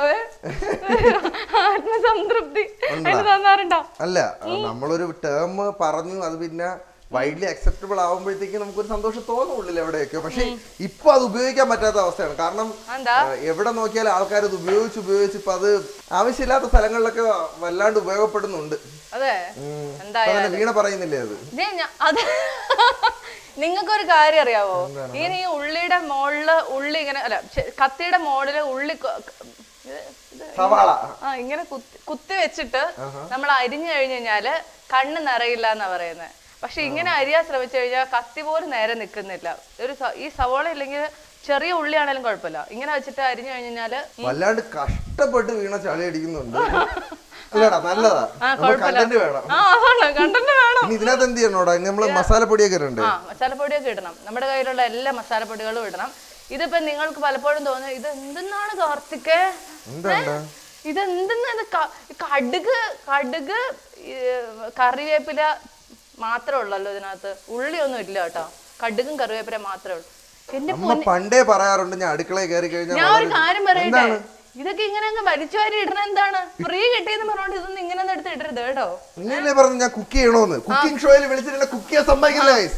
S1: ആത്മസംതൃപ്തി എനിക്ക് തോന്നാറുണ്ടോ
S3: അല്ല നമ്മളൊരു ടേം പറഞ്ഞു അത് പിന്നെ വൈഡ്ലി അക്സെപ്റ്റബിൾ ആവുമ്പോഴത്തേക്ക് നമുക്കൊരു സന്തോഷം തോന്നും ഉള്ളിൽ എവിടെയൊക്കെ പക്ഷെ ഇപ്പൊ അത് ഉപയോഗിക്കാൻ പറ്റാത്ത അവസ്ഥയാണ് കാരണം
S1: എന്താ
S3: ആ, എവിടെ നോക്കിയാലും ആൾക്കാർ ഇത് ഉപയോഗിച്ച് ഉപയോഗിച്ച് ഇപ്പൊ അത് ആവശ്യമില്ലാത്ത സ്ഥലങ്ങളിലൊക്കെ വല്ലാണ്ട് ഉപയോഗപ്പെടുന്നുണ്ട്
S1: അതെ
S3: ഉം.
S1: എന്തായാലും
S3: അപ്പൊ തന്നെ വീണ പറയുന്നില്ലേ അത്
S1: ദേ ഞാ- അത് നിങ്ങൾക്കൊരു കാര്യം അറിയാവോ ഇങ്ങനെ ഈ ഉള്ളിയുടെ മോളില് ഉള്ളി ഇങ്ങനെ അല്ല ഛെ, കത്തിയുടെ മോളില് ഉള്ളി കൊ- ഇത് ഇത്
S3: സവാള
S1: ആ ഇങ്ങനെ കുത്തി കുത്തി വെച്ചിട്ട് നമ്മൾ അരിഞ്ഞു കഴിഞ്ഞു കഴിഞ്ഞാല് കണ്ണ് നിറയില്ല എന്നാ പറയുന്നത് പക്ഷെ ഇങ്ങനെ അരിയാൻ ശ്രമിച്ചു കഴിഞ്ഞാൽ കത്തി പോലും നേരെ നിൽക്കുന്നില്ല ഒരു സ- ഈ സവോള ഇല്ലെങ്കിൽ ചെറിയ ഉള്ളിയാണേലും കുഴപ്പമില്ല ഇങ്ങനെ വെച്ചിട്ട് അരിഞ്ഞു കഴിഞ്ഞു കഴിഞ്ഞാല്
S3: വല്ലാണ്ട് കഷ്ടപ്പെട്ട് വീണ ചളി അടിക്കുന്നുണ്ട് അല്ലടാ നല്ലതാ
S1: ആ
S3: നമുക്ക്
S1: കുഴപ്പമില്ല
S3: കണ്ടന്റ് വേണം
S1: ആ അതാണ് കണ്ടന്റ് വേണം
S3: ഇനി ഇതിനകത്ത് എന്ത് ചെയ്യണോടാ ഇനി നമ്മള് മസാലപ്പൊടിയൊക്കെ ഇടണ്ടേ
S1: ആ മസാലപ്പൊടിയൊക്കെ ഇടണം നമ്മുടെ കയ്യിലുള്ള എല്ലാ മസാലപ്പൊടികളും ഇടണം ഇതിപ്പോ നിങ്ങൾക്ക് പലപ്പോഴും തോന്നുന്നു ഇത് എന്തെന്നാണ് കാർത്തികേ
S3: എന്താണ്ടാ
S1: ഇത് എന്തെന്ന് ഇത് ക- കടുക് കടുക് ഈ, കറിവേപ്പില മാത്രമേ ഉള്ളല്ലോ ഇതിനകത്ത് ഉള്ളിയൊന്നും ഇല്ല കേട്ടോ കടുകും കറിവേപ്പില മാത്രമേ ഉള്ളൂ എന്റെ
S3: അമ്മ പണ്ടേ പറയാറുണ്ട് ഞാൻ അടുക്കളയിൽ കയറി കഴിഞ്ഞാൽ
S1: ഞാൻ ഒരു കാര്യം പറയട്ടെ ഇതൊക്കെ ഇങ്ങനെ അങ്ങ് വലിച്ചു വാരി ഇടണ എന്താണ് ഫ്രീ കിട്ടിയെന്ന് പറഞ്ഞോണ്ട് ഇതൊന്നും ഇങ്ങനെ ഒന്നും എടുത്ത് ഇടരുത് കേട്ടോ
S3: നീയല്ലേ പറഞ്ഞു ഞാൻ കുക്ക് ചെയ്യണോന്ന് കുക്കിംഗ് ഷോയിൽ വിളിച്ചിട്ട് കുക്ക് ചെയ്യാൻ സമ്മതിക്കില്ല guys.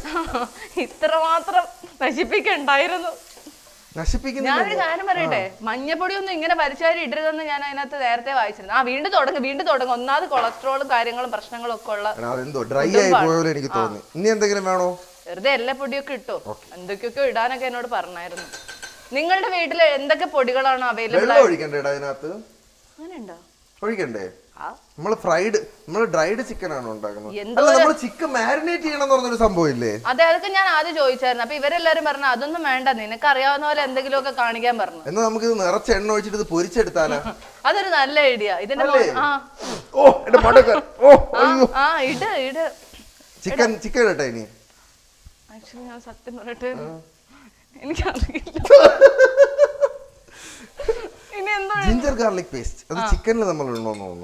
S1: ഇത്രമാത്രം നശിപ്പിക്കണ്ടായിരുന്നു
S3: നശിപ്പിക്കുന്നില്ല
S1: ഞാനൊരു കാര്യം പറയട്ടെ മഞ്ഞപ്പൊടി ഒന്നും ഇങ്ങനെ വലിച്ചാരി ഇടരുതെന്ന് ഞാൻ അതിനകത്ത് നേരത്തെ വായിച്ചിരുന്നു ആ വീണ്ടും തുടങ്ങും വീണ്ടും തുടങ്ങും ഒന്നാമത് കൊളസ്ട്രോളും കാര്യങ്ങളും പ്രശ്നങ്ങളും ഒക്കെ ഉള്ള
S3: എടാ, അതെന്തോ ഡ്രൈ ആയി പോയപോലെ എനിക്ക് തോന്നി ഇനി എന്തെങ്കിലും വേണോ
S1: വെറുതെ എല്ലാ പൊടിയൊക്കെ ഇട്ടു എന്തൊക്കെയൊക്കെ ഇടാനൊക്കെ എന്നോട് പറഞ്ഞായിരുന്നു നിങ്ങളുടെ വീട്ടിൽ എന്തൊക്കെ പൊടികളാണോ അവൈലബിൾ
S3: വെള്ളം ഒഴിക്കണ്ടേടാ അതിനകത്ത്
S1: അങ്ങനെ ഉണ്ടോ
S3: ഒഴിക്കണ്ടേ
S1: ആ
S3: നമ്മള് ഫ്രൈഡ് നമ്മള് ഡ്രൈഡ് ചിക്കൻ ആണ് ഉണ്ടാക്കുന്നത്
S1: എന്തോ
S3: അല്ല നമ്മള് ചിക്കൻ മാരിനേറ്റ് ചെയ്യണം എന്ന് പറഞ്ഞൊരു സംഭവം ഇല്ലേ
S1: അതെ അതൊക്കെ ഞാൻ ആദ്യം ചോദിച്ചായിരുന്നു അപ്പൊ ഇവരെല്ലാരും പറഞ്ഞു അതൊന്നും വേണ്ട നിനക്ക് അറിയാവുന്ന പോലെ എന്തെങ്കിലുമൊക്കെ കാണിക്കാൻ പറഞ്ഞു
S3: എന്നാ നമുക്ക് ഇത് നിറച്ച് എണ്ണ ഒഴിച്ചിട്ട് ഇത് പൊരിച്ചെടുത്താലോ
S1: അതൊരു നല്ല ഐഡിയ ഇതിന്റെ
S3: അല്ലേ?
S1: മോ- ആ
S3: ഓ എന്റെ മടക്കൻ ഓ
S1: ആ,
S3: അയ്യോ
S1: ആ ഇട് ഇട്
S3: ചിക്കൻ ചിക്കൻ ഇട്ടെ ഇനി
S1: ആക്ച്വലി ഞാൻ സത്യം പറയട്ടെ എനിക്കറിയില്ല ഇനി എന്തോ
S3: ജിഞ്ചർ ഗാർലിക് പേസ്റ്റ് അത് ചിക്കനിൽ നമ്മൾ ഇടണമെന്ന് തോന്നുന്നു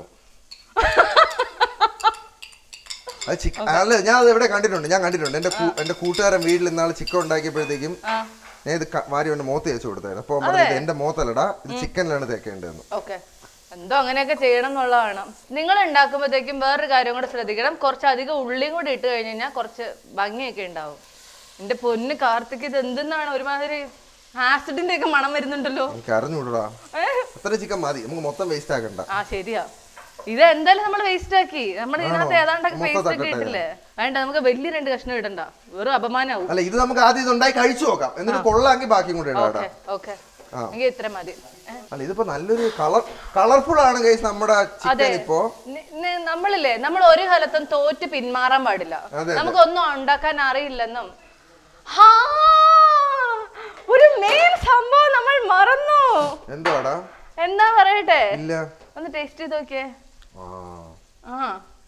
S3: അത് ചിക്കൻ അല്ല ഞാൻ അത് എവിടെ കണ്ടിട്ടുണ്ട് ഞാൻ കണ്ടിട്ടുണ്ട് എന്റെ കൂ- എന്റെ കൂട്ടുകാരൻ വീട്ടിൽ ഇന്നാൾ ചിക്കൻ ഉണ്ടാക്കിയപ്പോഴത്തേക്കും
S1: ആ
S3: ഞാൻ ഇത് ക- വാരി എന്റെ മുഖത്ത് തേച്ച് കൊടുത്തായിരുന്നു അപ്പൊ അവൻ പറഞ്ഞത് എന്റെ മുഖത്തല്ലടാ ഇത് ചിക്കനിലാണ് തേക്കേണ്ടതെന്ന്
S1: ഓക്കെ എന്തോ അങ്ങനെയൊക്കെ ചെയ്യണം എന്നുള്ളതാണ് നിങ്ങൾ ഉണ്ടാക്കുമ്പോഴത്തേക്കും വേറൊരു കാര്യം കൂടെ ശ്രദ്ധിക്കണം കുറച്ചധികം ഉള്ളിയും കൂടി ഇട്ട് കഴിഞ്ഞ് കഴിഞ്ഞാൽ കുറച്ച് ഭംഗിയൊക്കെ ഉണ്ടാവും എന്റെ പൊന്ന് കാർത്തിക് ഇത് എന്തെന്നാണ് ഒരുമാതിരി ആസിഡിന്റെ ഒക്കെ മണം വരുന്നുണ്ടല്ലോ
S3: എനിക്ക് അറിഞ്ഞുകൂടാ അത്ര ചിക്കൻ മതി നമുക്ക് മൊത്തം വേസ്റ്റ് ആക്കണ്ട
S1: ആ ശരിയാ ഇത് എന്തായാലും നമ്മൾ വേസ്റ്റ് ആക്കി നമ്മൾ ഇതിനകത്ത് ഏതാണ്ടൊക്കെ
S3: മൊത്തം
S1: വേസ്റ്റ് ഒക്കെ
S3: തക്കട്ടെ
S1: ഇട്ടില്ലേ വേണ്ട നമുക്ക് വലിയ രണ്ട് കഷ്ണം ഇടണ്ട വെറും അപമാനാവും
S3: അല്ല ഇത് നമുക്ക് ആദ്യം ഇതുണ്ടായി കഴിച്ചു നോക്കാം എന്നിട്ട് കൊള്ളാമെങ്കിൽ ബാക്കിയും കൂടെ ഇടാം
S1: ഓക്കെ
S3: കേട്ടോ
S1: ഓക്കെ
S3: ആ.
S1: എങ്കിൽ ഇത്ര മതി ഏ?
S3: അല്ല ഇതിപ്പോ നല്ലൊരു കളർ കളർഫുൾ ആണ് ഗൈസ് നമ്മുടെ ചിക്കൻ ഇപ്പോ
S1: നി- നി- നമ്മളില്ലേ നമ്മൾ ഒരു കാലത്തും തോറ്റ് പിന്മാറാൻ പാടില്ല
S3: അതെ.
S1: നമുക്കൊന്നും ഉണ്ടാക്കാൻ അറിയില്ലെന്നും ഹാ, ഒരു മെയിൻ സംഭവം നമ്മൾ മറന്നു
S3: എന്തുവാടാ
S1: എന്താ പറയട്ടെ
S3: ഇല്ല
S1: ഒന്ന് ടേസ്റ്റ് ചെയ്ത് നോക്കിയേ
S3: ആ.
S1: ആ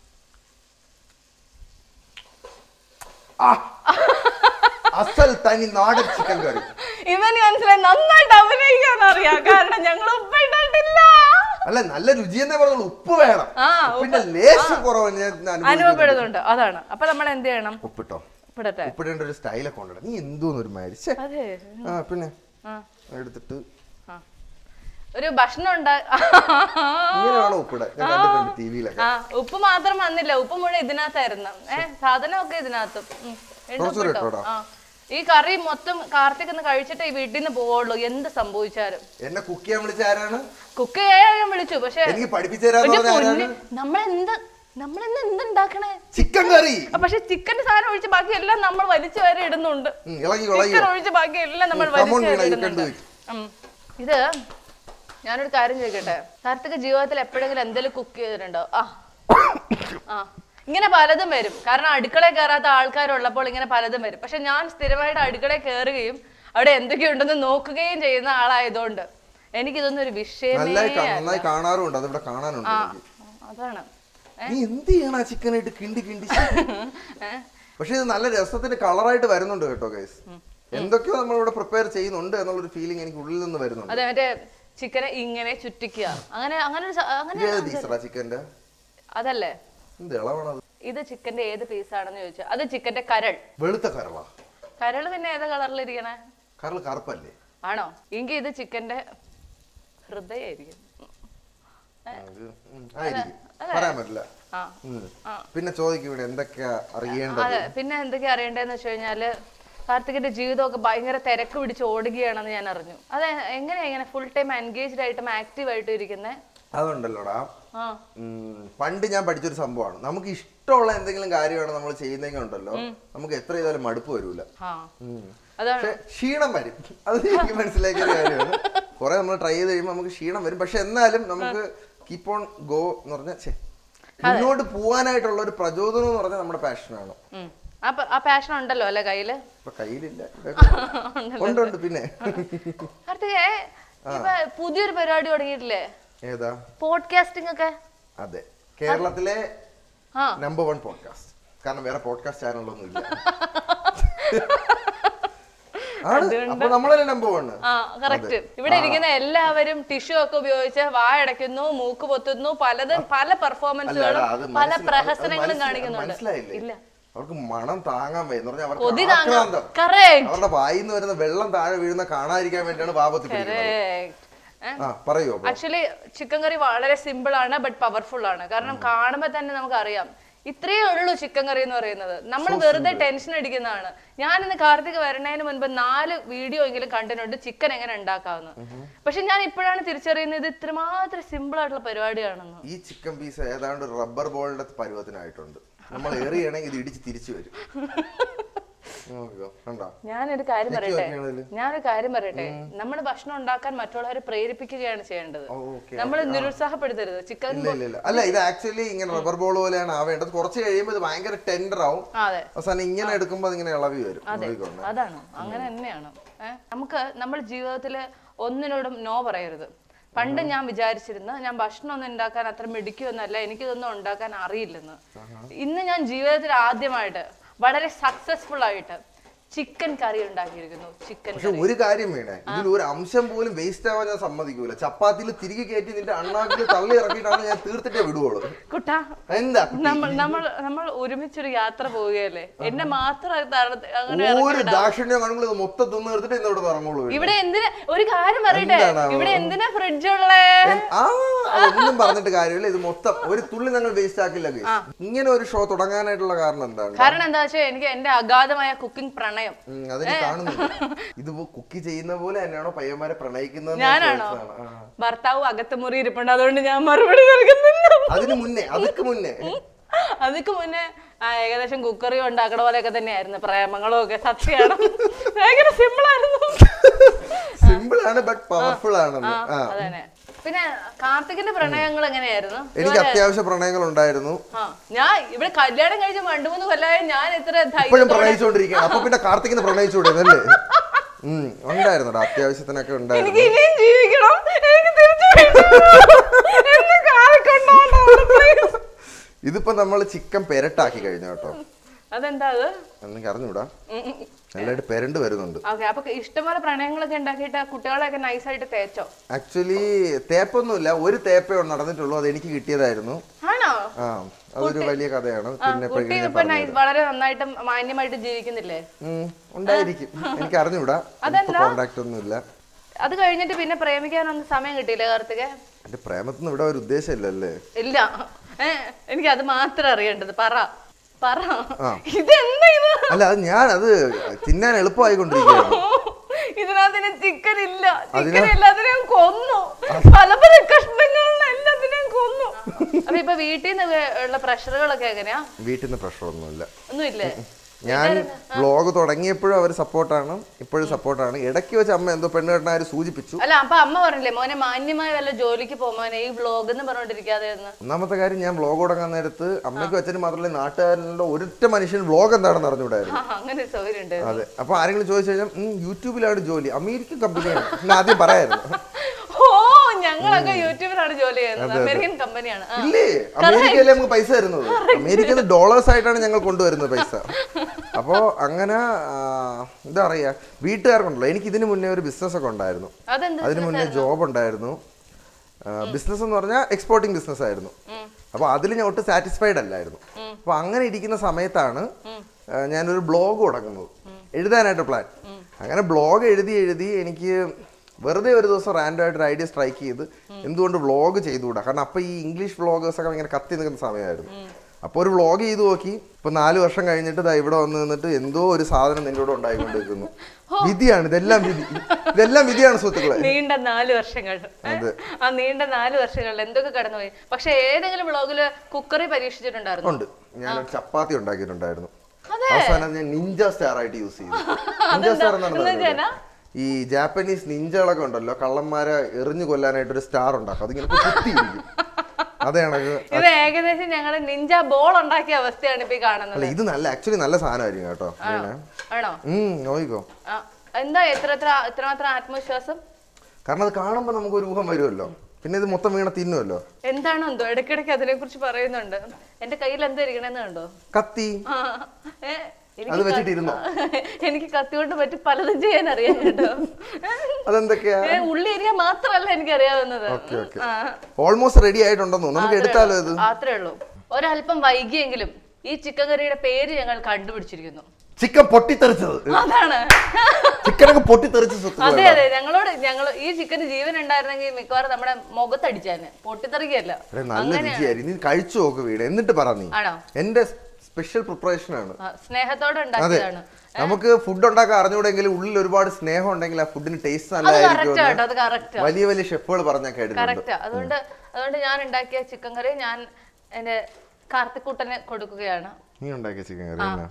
S3: ആ. അസൽ തനി നാടൻ ചിക്കൻ കറി
S1: ഇവന് മനസ്സിലായി നന്നായിട്ട് അഭിനയിക്കാൻ അറിയാം കാരണം ഞങ്ങൾ ഉപ്പിട്ടിട്ടില്ല
S3: അല്ല നല്ല രുചി എന്നേ പറഞ്ഞുള്ളൂ ഉപ്പ് വേണം
S1: ആ
S3: ഉപ്പിന്റെ ലേശം കുറവ് ഞാൻ അനുഭവിക്കുന്നുണ്ട്.
S1: അനുഭവപ്പെടുന്നുണ്ട് അതാണ് അപ്പൊ നമ്മൾ എന്ത് ചെയ്യണം
S3: ഉപ്പിട്ടോ
S1: ഉപ്പിടട്ടെ
S3: ഉപ്പിടേണ്ട ഒരു സ്റ്റൈലൊക്കെ ഉണ്ടോ നീ എന്തോന്ന് ഒരു മരിച്ചേ
S1: അതെ
S3: ആ പിന്നെ
S1: ആ
S3: എടുത്തിട്ട്
S1: ആ. ഒരു ഭക്ഷണം ഉണ്ടാ
S3: ഇങ്ങനെ വേണം ഉപ്പിടാൻ ഞാൻ കണ്ടിട്ടുണ്ട് ടി വിയിലൊക്കെ
S1: ആ ഉപ്പ് മാത്രം വന്നില്ല ഉപ്പ് മുഴുവൻ ഇതിനകത്തായിരുന്നു ഏ സാധനമൊക്കെ ഇതിനകത്തും ഉം. വീണ്ടും
S3: കുറച്ചുകൂടെ
S1: ഉപ്പിട്ടോ?
S3: ഇട്ടോടാ.
S1: ആ ഈ കറി മൊത്തം കാർത്തിക് ഒന്ന് കഴിച്ചിട്ട് ഈ വീട്ടിൽ നിന്ന് പോവുള്ളൂ എന്ത് സംഭവിച്ചാലും
S3: എന്നെ കുക്ക് ചെയ്യാൻ വിളിച്ച ആരാണ്
S1: കുക്ക് ചെയ്യാൻ ഞാൻ വിളിച്ചു പക്ഷെ
S3: എനിക്ക് പഠിപ്പിച്ചു തരാന്ന് പറഞ്ഞ ആരാണ്
S1: നമ്മളെന്ത് നമ്മളെന്ത് എന്തുണ്ടാക്കണേ
S3: ചിക്കൻ കറി
S1: ആ, പക്ഷെ ചിക്കന്റെ സാധനം ഒഴിച്ച് ബാക്കി എല്ലാം നമ്മൾ വലിച്ചു വരെ ഇടുന്നുണ്ട്
S3: ഉം, ഇളകി ഇളകി
S1: ചിക്കൻ ഒഴിച്ച് ബാക്കി എല്ലാം നമ്മൾ
S3: ഉം, come on,
S1: വലിച്ചു
S3: വീണ,
S1: വരെ
S3: you can do
S1: ഇടുന്നുണ്ട് ഉം. ഇത് ഞാനൊരു കാര്യം ചോദിക്കട്ടെ കാർത്തിക ജീവിതത്തിൽ എപ്പോഴെങ്കിലും എന്തെങ്കിലും കുക്ക് ചെയ്തിട്ടുണ്ടോ ആ ആ ഇങ്ങനെ പലതും വരും കാരണം അടുക്കളയിൽ കയറാത്ത ആൾക്കാരുള്ളപ്പോൾ ഇങ്ങനെ പലതും വരും പക്ഷെ ഞാൻ സ്ഥിരമായിട്ട് അടുക്കളയിൽ കയറുകയും അവിടെ എന്തൊക്കെയുണ്ടെന്ന് നോക്കുകയും ചെയ്യുന്ന ആളായതുകൊണ്ട് എനിക്കിതൊന്നും ഒരു വിഷയമേ
S3: നന്നായി കാ-
S1: അല്ല.
S3: നന്നായി കാണാറുണ്ട് അതിവിടെ കാണാനുണ്ട്
S1: ആ
S3: എനിക്ക്.
S1: അതാണ്
S3: നീ എന്ത് ചെയ്യണം ആ ചിക്കനായിട്ട് കിണ്ടി കിണ്ടി
S1: ഏ?
S3: പക്ഷെ ഇത് നല്ല രസത്തിന്റെ കളറായിട്ട് വരുന്നുണ്ട് കേട്ടോ ഗൈസ് എന്തൊക്കെയോ നമ്മളിവിടെ പ്രിപ്പയർ ചെയ്യുന്നുണ്ട് എന്നുള്ളൊരു ഫീലിംഗ് എനിക്ക് ഉള്ളിൽ നിന്ന് വരുന്നുണ്ട്
S1: അതെ മറ്റേ ചിക്കനെ ഇങ്ങനെ ചുറ്റിക്കുക അങ്ങനെ അങ്ങനെ ഒരു സ- അങ്ങനെ
S3: ഇത് ഏത് പീസറാ ചിക്കന്റെ
S1: അതല്ലേ
S3: എന്ത് ഇളവാണത്
S1: ഇത് ചിക്കന്റെ ഏത് പീസാണെന്ന് ചോദിച്ചാൽ അത് ചിക്കന്റെ കരൾ
S3: വെളുത്ത കരളാ
S1: കരൾ പിന്നെ ഏത് കളറിലിരിക്കണേ
S3: കരൾ കറുപ്പല്ലേ
S1: ആണോ എങ്കിൽ ഇത് ചിക്കന്റെ ഹൃദയമായിരിക്കും
S3: അത് ഉം, ആയിരിക്കും പറയാൻ പറ്റില്ല
S1: ആ
S3: ഉം. പിന്നെ ചോദിക്കും ഇവിടെ എന്തൊക്കെയാ അറിയേണ്ടത്
S1: അതെ പിന്നെ എന്തൊക്കെയാ അറിയണ്ടേന്ന് വെച്ച് കഴിഞ്ഞാല് കാർത്തികിന്റെ ജീവിതമൊക്കെ ഭയങ്കര തിരക്ക് പിടിച്ച് ഓടുകയാണെന്ന് ഞാൻ അറിഞ്ഞു അത് എങ്ങനെയാ ഇങ്ങനെ ഫുൾ ടൈം എൻഗേജ്ഡ് ആയിട്ടും ആക്റ്റീവ് ആയിട്ടും ഇരിക്കുന്നത്
S3: അതുണ്ടല്ലോടാ
S1: ആ
S3: ഉം, പണ്ട് ഞാൻ പഠിച്ചൊരു സംഭവമാണ് നമുക്ക് ഇഷ്ടമുള്ള എന്തെങ്കിലും കാര്യമാണ് നമ്മൾ ചെയ്യുന്നെങ്കിൽ ഉണ്ടല്ലോ നമുക്ക് എത്ര ചെയ്താലും മടുപ്പ് വരൂല
S1: ആ
S3: ഉം.
S1: അതാണ്
S3: പക്ഷെ ക്ഷീണം വരും അത് എനിക്ക് മനസ്സിലാക്കിയ ഒരു കാര്യമാണ് കുറെ നമ്മൾ ട്രൈ ചെയ്ത് കഴിയുമ്പോൾ നമുക്ക് ക്ഷീണം വരും പക്ഷെ എന്നാലും നമുക്ക് കീപ്പ് ഓൺ ഗോ എന്ന് പറഞ്ഞാൽ മുന്നോട്ട് പോവാനായിട്ടുള്ള ഒരു പ്രചോദനം എന്ന് പറഞ്ഞാൽ നമ്മുടെ പാഷനാണ്
S1: ഉം. ആ പ- ആ പാഷൻ ഉണ്ടല്ലോ അല്ലെ കയ്യില്
S3: ഇപ്പൊ കയ്യിലില്ല ഉണ്ട് ഉണ്ട് പിന്നെ
S1: കാർത്തികേ ഇപ്പൊ പുതിയൊരു പരിപാടി തുടങ്ങിയിട്ടില്ലേ
S3: ഏതാ
S1: പോഡ്കാസ്റ്റിംഗ് ഒക്കെ
S3: അതെ കേരളത്തിലെ
S1: ആ
S3: നമ്പർ വൺ പോഡ്കാസ്റ്റ് കാരണം വേറെ പോഡ്കാസ്റ്റ് ചാനലൊന്നും ഇല്ല ആണ് അപ്പൊ നമ്മളല്ലേ നമ്പർ വൺ
S1: ആ കറക്റ്റ് ഇവിടെ ഇരിക്കുന്ന എല്ലാവരും ടിഷ്യൂ ഒക്കെ ഉപയോഗിച്ച് വായടയ്ക്കുന്നു മൂക്ക് പൊത്തുന്നു പലതും പല പെർഫോമൻസുകളും
S3: അത്
S1: പല
S3: മനസ്സിലാ- അത്
S1: പ്രഹസനങ്ങളും
S3: മനസ്സിലാ-
S1: കാണിക്കുന്നുണ്ട്
S3: മനസ്സിലായില്ലേ
S1: ഇല്ല
S3: അവർക്ക് മണം താങ്ങാൻ വയ്യ എന്ന് പറഞ്ഞാൽ
S1: കൊതി
S3: അവർക്ക്
S1: താങ്ങാം
S3: ആക്രാന്തം
S1: കറക്റ്റ്
S3: അവരുടെ വായിൽ നിന്ന് വരുന്ന വെള്ളം താഴെ വീഴുന്ന കാണാതിരിക്കാൻ വേണ്ടിയാണ് പാപത്തിൽ പിടിക്കുന്നത്
S1: കറക്റ്റ്
S3: ആ പറയൂ അപ്പൊ
S1: ആക്ച്വലി ചിക്കൻ കറി വളരെ സിമ്പിൾ ആണ് ബട്ട് പവർഫുൾ ആണ് കാരണം കാണുമ്പോൾ തന്നെ നമുക്ക് അറിയാം ഇത്രയേ ഉള്ളൂ ചിക്കൻ കറി എന്ന് പറയുന്നത് നമ്മൾ വെറുതെ ടെൻഷൻ അടിക്കുന്നതാണ് ഞാൻ ഇന്ന് കാർത്തിക് വരണതിന് മുൻപ് നാല് വീഡിയോ എങ്കിലും കണ്ടിട്ടുണ്ട് ചിക്കൻ എങ്ങനെ ഉണ്ടാക്കാവുന്നത് പക്ഷെ ഞാൻ ഇപ്പോഴാണ് തിരിച്ചറിയുന്നത് ഇത് ഇത്രമാത്രം സിമ്പിൾ ആയിട്ടുള്ള പരിപാടിയാണെന്ന്
S3: ഈ ചിക്കൻ പീസ് ഏതാണ്ട് റബ്ബർ ബോളിന്റെ പരുവത്തിനായിട്ടുണ്ട് നമ്മൾ എറിയണമെങ്കിൽ ഇത് ഇടിച്ച് തിരിച്ചു വരും നോക്കിക്കോ കണ്ടോ
S1: ഞാനൊരു കാര്യം
S3: ഞെക്കി
S1: പറയട്ടെ
S3: നോക്കിയാണതില്.
S1: ഞാനൊരു കാര്യം പറയട്ടെ നമ്മൾ ഭക്ഷണം ഉണ്ടാക്കാൻ മറ്റുള്ളവരെ പ്രേരിപ്പിക്കുകയാണ് ചെയ്യേണ്ടത്
S3: ഓ, okay,
S1: നമ്മൾ നിരുത്സാഹപ്പെടുത്തരുത് ചിക്കൻ
S3: ഇല്ല ഇല്ല ഇല്ല അല്ല ഇത് ആക്ച്വലി ഇങ്ങനെ റബ്ബർ ബോൾ പോലെയാണ് ആവേണ്ടത് കുറച്ച് കഴിയുമ്പോൾ ഇത് ഭയങ്കര ടെൻഡർ ആവും
S1: അതെ
S3: അവസാനം ഇങ്ങനെ എടുക്കുമ്പോൾ അതിങ്ങനെ ഇളവി വരും നോക്കിക്കോണ്ടേ.
S1: അതാണ് അങ്ങനെ തന്നെയാണ് ഏ? നമുക്ക് നമ്മൾ ജീവിതത്തിൽ ഒന്നിനോടും നോ പറയരുത് പണ്ട് ഞാൻ വിചാരിച്ചിരുന്നു ഞാൻ ഭക്ഷണം ഒന്നും ഉണ്ടാക്കാൻ അത്ര മിടിക്കുമെന്നല്ല എനിക്കിതൊന്നും ഉണ്ടാക്കാൻ അറിയില്ലെന്ന് ഇന്ന് ഞാൻ ജീവിതത്തിൽ ആദ്യമായിട്ട് വളരെ സക്സസ്ഫുൾ ആയിട്ട് ചിക്കൻ കറി ഉണ്ടാക്കിയിരിക്കുന്നു ചിക്കൻ
S3: പക്ഷെ ഒരു കാര്യം വേണേ ഇതിൽ ഒരു അംശം പോലും വേസ്റ്റ് ആവാൻ ഞാൻ സമ്മതിക്കൂല ചപ്പാത്തിയിൽ തിരികെ കയറ്റി നിന്റെ അണ്ണാക്കിൽ തള്ളി ഇറക്കിയിട്ടാണ് ഞാൻ തീർത്തിട്ടേ വിടുവുള്ളൂ
S1: കുട്ടാ
S3: എന്താ
S1: നമ്മൾ നമ്മൾ നമ്മൾ ഒരുമിച്ചൊരു യാത്ര പോവുകയല്ലേ എന്നെ മാത്രം അത് തട- അങ്ങനെ
S3: ഒരു ദാക്ഷിണ്യം കാണുമ്പോൾ ഇത് മൊത്തം തിന്ന് എടുത്തിട്ട് ഇന്നോട് ഇറങ്ങുള്ളൂ
S1: ഇവിടെ എന്തിനാ ഒരു കാര്യം പറയട്ടെ
S3: എന്താണാവോ?
S1: ഇവിടെ എന്തിനാ ഫ്രിഡ്ജ് ഉള്ളേ
S3: ആ ഒന്നും പറഞ്ഞിട്ട് കാര്യമില്ല ഇത് മൊത്തം ഒരു തുള്ളി ഞങ്ങൾ വേസ്റ്റ് ആക്കില്ല guys. ഇങ്ങനെ ഒരു ഷോ തുടങ്ങാനായിട്ടുള്ള കാരണം എന്താണ്
S1: കാരണം എന്താ വെച്ചാൽ എനിക്ക് എന്റെ അഗാധമായ കുക്കിംഗ് പ്രണയം
S3: ഉം, അതെനിക്ക് കാണുന്നുണ്ട് ഇത് കുക്ക് ചെയ്യുന്ന പോലെ തന്നെയാണോ പയ്യന്മാരെ പ്രണയിക്കുന്നത്
S1: ഞാനാണോ ഭർത്താവ് അകത്ത് മുറി ഇരിപ്പുണ്ട് അതുകൊണ്ട് ഞാൻ മറുപടി നൽകുന്നില്ല
S3: അതിന് മുന്നേ അതൊക്കെ മുന്നേ
S1: അതിക്ക് മുന്നേ ആ, ഏകദേശം കുക്കറി ഉണ്ടാക്കണ പോലെയൊക്കെ തന്നെയായിരുന്നു പ്രേമങ്ങളും ഒക്കെ സത്യമാണ് ഭയങ്കര സിമ്പിൾ ആയിരുന്നു
S3: സിമ്പിൾ ആണ് ബട്ട് പവർഫുൾ ആണെന്ന് ആ
S1: അതന്നെ പിന്നെ കാർത്തികിന്റെ പ്രണയങ്ങൾ എങ്ങനെയായിരുന്നു
S3: എനിക്ക് അത്യാവശ്യ പ്രണയങ്ങൾ ഉണ്ടായിരുന്നു
S1: ആ ഞാൻ ഇവിടെ കല്യാണം കഴിച്ച രണ്ടു മൂന്ന് കൊല്ലമായി ഞാൻ എത്ര
S3: ഇപ്പോഴും
S1: ധൈര്യം
S3: പ്രണയിച്ചുകൊണ്ടിരിക്കുകയാണ് അപ്പൊ പിന്നെ കാർത്തികിന് പ്രണയിച്ചുകൂടെ ഉം ഉണ്ടായിരുന്നു അത്യാവശ്യത്തിനൊക്കെ
S1: എനിക്ക്
S3: ഉണ്ടായിരുന്നു
S1: ഇനിയും ജീവിക്കണം എനിക്ക് തിരിച്ചു വീഴണം. എന്നെ കാറി കൊണ്ടുപോകണം, please.
S3: ഇതിപ്പോ നമ്മൾ ചിക്കൻ പെരട്ടാക്കി കഴിഞ്ഞു കേട്ടോ
S1: അതെന്താ അത്
S3: എനിക്ക് അറിഞ്ഞൂടാ നല്ലതായിട്ട് പെരണ്ട് വരുന്നുണ്ട്
S1: ഓക്കെ അപ്പൊ ഇഷ്ടംപോലെ പ്രണയങ്ങളൊക്കെ ഉണ്ടാക്കിയിട്ട് കുട്ടികളെയൊക്കെ നൈസായിട്ട് തേച്ചോ
S3: ആക്ച്വലി തേപ്പൊന്നുമില്ല ഒരു തേപ്പേ നടന്നിട്ടുള്ളൂ അത് എനിക്ക് കിട്ടിയതായിരുന്നു
S1: ആണോ
S3: ആ അതൊരു വലിയ കഥയാണ് പിന്നെ ഇപ്പൊ
S1: കുട്ടി
S3: ഇങ്ങനെ
S1: ഇപ്പൊ നൈസ് വളരെ നന്നായിട്ട് മാന്യമായിട്ട് ജീവിക്കുന്നില്ലേ
S3: ഉം, ഉണ്ടായിരിക്കും എനിക്ക് അറിഞ്ഞൂടാ ഇപ്പൊ കോണ്ടാക്ട് ഒന്നുമില്ല
S1: അത് കഴിഞ്ഞിട്ട് പിന്നെ പ്രേമിക്കാനൊന്നും സമയം കിട്ടിയില്ലേ കാർത്തിക
S3: എന്റെ പ്രേമത്തിന് ഇവിടെ ഒരു ഉദ്ദേശമില്ലല്ലേ
S1: ഇല്ല ഏ എനിക്ക് അത് മാത്രം അറിയേണ്ടത് പറ പറ
S3: ആ.
S1: ഇതെന്താ ഇത്
S3: അല്ല അത് ഞാൻ അത് തിന്നാൻ എളുപ്പമായിക്കൊണ്ടിരിക്കുകയാണ്
S1: ഇതിനകത്തിന് ചിക്കൻ ഇല്ല ചിക്കൻ
S3: അതിനാ-
S1: എല്ലാത്തിനെയും കൊന്നു പല പല കഷ്ണങ്ങളിലും എല്ലാത്തിനെയും കൊന്നു അപ്പൊ ഇപ്പൊ വീട്ടിൽ നിന്ന് ഉള്ള പ്രഷറുകളൊക്കെ എങ്ങനെയാ
S3: വീട്ടിൽ നിന്ന് പ്രഷറൊന്നുമില്ല
S1: ഒന്നുമില്ലേ
S3: ഞാൻ വ്ലോഗ് തുടങ്ങിയപ്പോഴും അവർ സപ്പോർട്ടാണ് ഇപ്പോഴും സപ്പോർട്ടാണ് ഇടയ്ക്ക് വെച്ച് അമ്മ എന്തോ പെണ്ണ് കെട്ടനാര് സൂചിപ്പിച്ചു
S1: അല്ല അപ്പൊ അമ്മ പറഞ്ഞില്ലേ മോനെ മാന്യമായ വല്ല ജോലിക്ക് പോകുമോനെ ഈ വ്ലോഗ് എന്ന് പറഞ്ഞോണ്ടിരിക്കാതെ എന്ന്
S3: ഒന്നാമത്തെ കാര്യം ഞാൻ വ്ലോഗ് തുടങ്ങാൻ നേരത്ത് അമ്മയ്ക്കും അച്ഛനും മാത്രമല്ല നാട്ടുകാരിലുള്ള ഒരൊറ്റ മനുഷ്യൻ വ്ലോഗ് എന്താണെന്ന് അറിഞ്ഞൂടായിരുന്നു
S1: ആ, അങ്ങനെ ഒരു സൗകര്യം ഉണ്ട്
S3: അതെ അപ്പൊ ആരെങ്കിലും ചോദിച്ചു കഴിഞ്ഞാൽ "ഉം, യൂട്യൂബിലാണ് ജോലി അമേരിക്കൻ കമ്പനിയാണ് ഞാൻ ആദ്യം പറയായിരുന്നു
S1: ഓ ഞങ്ങളൊക്കെ യൂട്യൂബിലാണ് ജോലി ചെയ്യുന്നത് അമേരിക്കൻ കമ്പനിയാണ് ആ.
S3: ഇല്ലേ അമേരിക്കയിലെ നമുക്ക് പൈസ തരുന്നത് അമേരിക്കയിൽ ഡോളേഴ്സ് ആയിട്ടാണ് ഞങ്ങൾ കൊണ്ടുവരുന്നത് പൈസ അപ്പോ അങ്ങനെ ആ, എന്താ പറയാ വീട്ടുകാർക്കുണ്ടല്ലോ എനിക്ക് ഇതിന് മുന്നേ ഒരു ബിസിനസ് ഒക്കെ ഉണ്ടായിരുന്നു
S1: അതെന്ത്
S3: അതിന് മുന്നേ ജോബ് ഉണ്ടായിരുന്നു ബിസിനസ് എന്ന് പറഞ്ഞാൽ എക്സ്പോർട്ടിംഗ് ബിസിനസ് ആയിരുന്നു അപ്പൊ അതിൽ ഞാൻ ഒട്ടും സാറ്റിസ്ഫൈഡ് അല്ലായിരുന്നു അപ്പൊ അങ്ങനെ ഇരിക്കുന്ന സമയത്താണ് ആ, ഞാനൊരു ബ്ലോഗ് തുടങ്ങുന്നത് എഴുതാനായിട്ട് പ്ലാൻ അങ്ങനെ ബ്ലോഗ് എഴുതി എഴുതി എനിക്ക് വെറുതെ ഒരു ദിവസം റാൻഡം ആയിട്ട് ഒരു ഐഡിയ സ്ട്രൈക്ക് ചെയ്ത് എന്തുകൊണ്ട് വ്ളോഗ് ചെയ്തുകൂടാ കാരണം അപ്പൊ ഈ ഇംഗ്ലീഷ് വ്ളോഗേഴ്സ് ഒക്കെ ഭയങ്കര കത്തി നിൽക്കുന്ന സമയമായിരുന്നു അപ്പോൾ ഒരു വ്ളോഗ് ചെയ്തു നോക്കി ഇപ്പൊ നാല് വർഷം കഴിഞ്ഞിട്ട് ദാ ഇവിടെ വന്ന് നിന്നിട്ട് എന്തോ ഒരു സാധനം നിന്റെ കൂടെ ഉണ്ടായിക്കൊണ്ടിരിക്കുന്നു വിധിയാണ് ഇതെല്ലാം വിധി ഇതെല്ലാം വിധിയാണ് സുഹൃത്തുക്കളെ
S1: നീണ്ട നാല് വർഷങ്ങൾ ഏ?
S3: അതെ.
S1: ആ നീണ്ട നാല് വർഷങ്ങളിൽ എന്തൊക്കെ കടന്നുപോയി പക്ഷെ ഏതെങ്കിലും വ്ളോഗില് കുക്കറി പരീക്ഷിച്ചിട്ടുണ്ടായിരുന്നു
S3: ഉണ്ട് ഞാൻ ഒരു ചപ്പാത്തി ഉണ്ടാക്കിയിട്ടുണ്ടായിരുന്നു അവസാനം ഞാൻ നിഞ്ച സ്റ്റാർ ആയിട്ട് യൂസ് ചെയ്തു നിഞ്ച സ്റ്റാർ എന്നാണ്
S1: എന്താ
S3: പറയുന്നത്.
S1: ചേനാ?
S3: ഈ ജാപ്പനീസ് നിഞ്ചകളൊക്കെ ഉണ്ടല്ലോ കള്ളന്മാരെ എറിഞ്ഞു കൊല്ലാനായിട്ട് ഒരു സ്റ്റാർ ഉണ്ടാക്കും അതിങ്ങനെ കുത്തിയിരിക്കും അതേ കണക്ക്
S1: ഇത് ഏകദേശം ഞങ്ങൾ നിഞ്ച ബോൾ ഉണ്ടാക്കിയ അവസ്ഥയാണ് ഇപ്പൊ ഈ കാണുന്നത്
S3: അല്ല ഇത് നല്ല ആക്ച്വലി നല്ല സാധനമായിരിക്കും കേട്ടോ പിന്നെ
S1: ആണോ
S3: ഉം നോക്കിക്കോ
S1: ആ, എന്താ എത്ര എത്ര എത്രമാത്രം ആത്മവിശ്വാസം
S3: കാരണം അത് കാണുമ്പോൾ നമുക്ക് ഒരു ഊഹം വരുമല്ലോ പിന്നെ ഇത് മൊത്തം വീണ തിന്നുമല്ലോ
S1: എന്താണോ എന്തോ ഇടയ്ക്കിടയ്ക്ക് അതിനെ കുറിച്ച് പറയുന്നുണ്ട് എന്റെ കയ്യിൽ എന്താ ഇരിക്കണെന്ന് കണ്ടോ
S3: കത്തി
S1: ആ, ഏ, എനിക്ക്
S3: അത് വെച്ചിട്ടിരുന്നോ
S1: എനിക്ക് കത്തി കൊണ്ട് പറ്റി പലതും ചെയ്യാൻ അറിയാം കേട്ടോ
S3: അതെന്തൊക്കെയാ
S1: ഏ, ഉള്ളി അരിയാൻ മാത്രമല്ല എനിക്ക് അറിയാവുന്നത്
S3: ഓക്കെ ഓക്കെ ഓൾമോസ്റ്റ് റെഡി ആയിട്ടുണ്ടെന്ന് തോന്നുന്നു നമുക്ക് എടുത്താലോ ഇത്
S1: അത്രേ ഉള്ളൂ ഒരല്പം വൈകിയെങ്കിലും ഈ ചിക്കൻ കറിയുടെ പേര് ഞങ്ങൾ കണ്ടുപിടിച്ചിരിക്കുന്നു
S3: ചിക്കൻ പൊട്ടിത്തെറിച്ചത്
S1: അതാണ്
S3: ചിക്കനൊക്കെ പൊട്ടിത്തെറിച്ച സ്വത്ത്
S1: അതെ അതെ ഞങ്ങളോട് ഞങ്ങൾ ഈ ചിക്കന് ജീവൻ ഉണ്ടായിരുന്നെങ്കിൽ മിക്കവാറും നമ്മുടെ മുഖത്തടിച്ചാന് പൊട്ടിത്തെറിക്കല്ല
S3: എടേ, നല്ല രുചിയായിരുന്നു നീ കഴിച്ചു നോക്ക് വീട് എന്നിട്ട് പറ നീ
S1: ആണോ
S3: എന്റെ സ്പെഷ്യൽ പ്രിപ്പറേഷൻ ആണ്
S1: ആ, സ്നേഹത്തോടെ
S3: അതെ
S1: ഉണ്ടാക്കിയതാണ്
S3: നമുക്ക് ഫുഡ് ഉണ്ടാക്കാൻ അറിഞ്ഞുകൂടെങ്കിലും ഉള്ളിൽ ഒരുപാട് സ്നേഹം ഉണ്ടെങ്കിൽ ആ ഫുഡിന് ടേസ്റ്റ്
S1: അത്
S3: നല്ലതായിരിക്കും
S1: കറക്റ്റ് കേട്ടോ അത് കറക്റ്റ്
S3: വലിയ വലിയ ഷെഫുകൾ പറഞ്ഞാൽ കേട്ടിട്ടുണ്ട്
S1: കറക്റ്റ് അതുകൊണ്ട് അതുകൊണ്ട് ഞാൻ ഉണ്ടാക്കിയ ചിക്കൻ കറി ഞാൻ എന്റെ കാർത്തിക്കൂട്ടന് കൊടുക്കുകയാണ്
S3: നീ ഉണ്ടാക്കിയ ചിക്കൻ കറി തന്നെ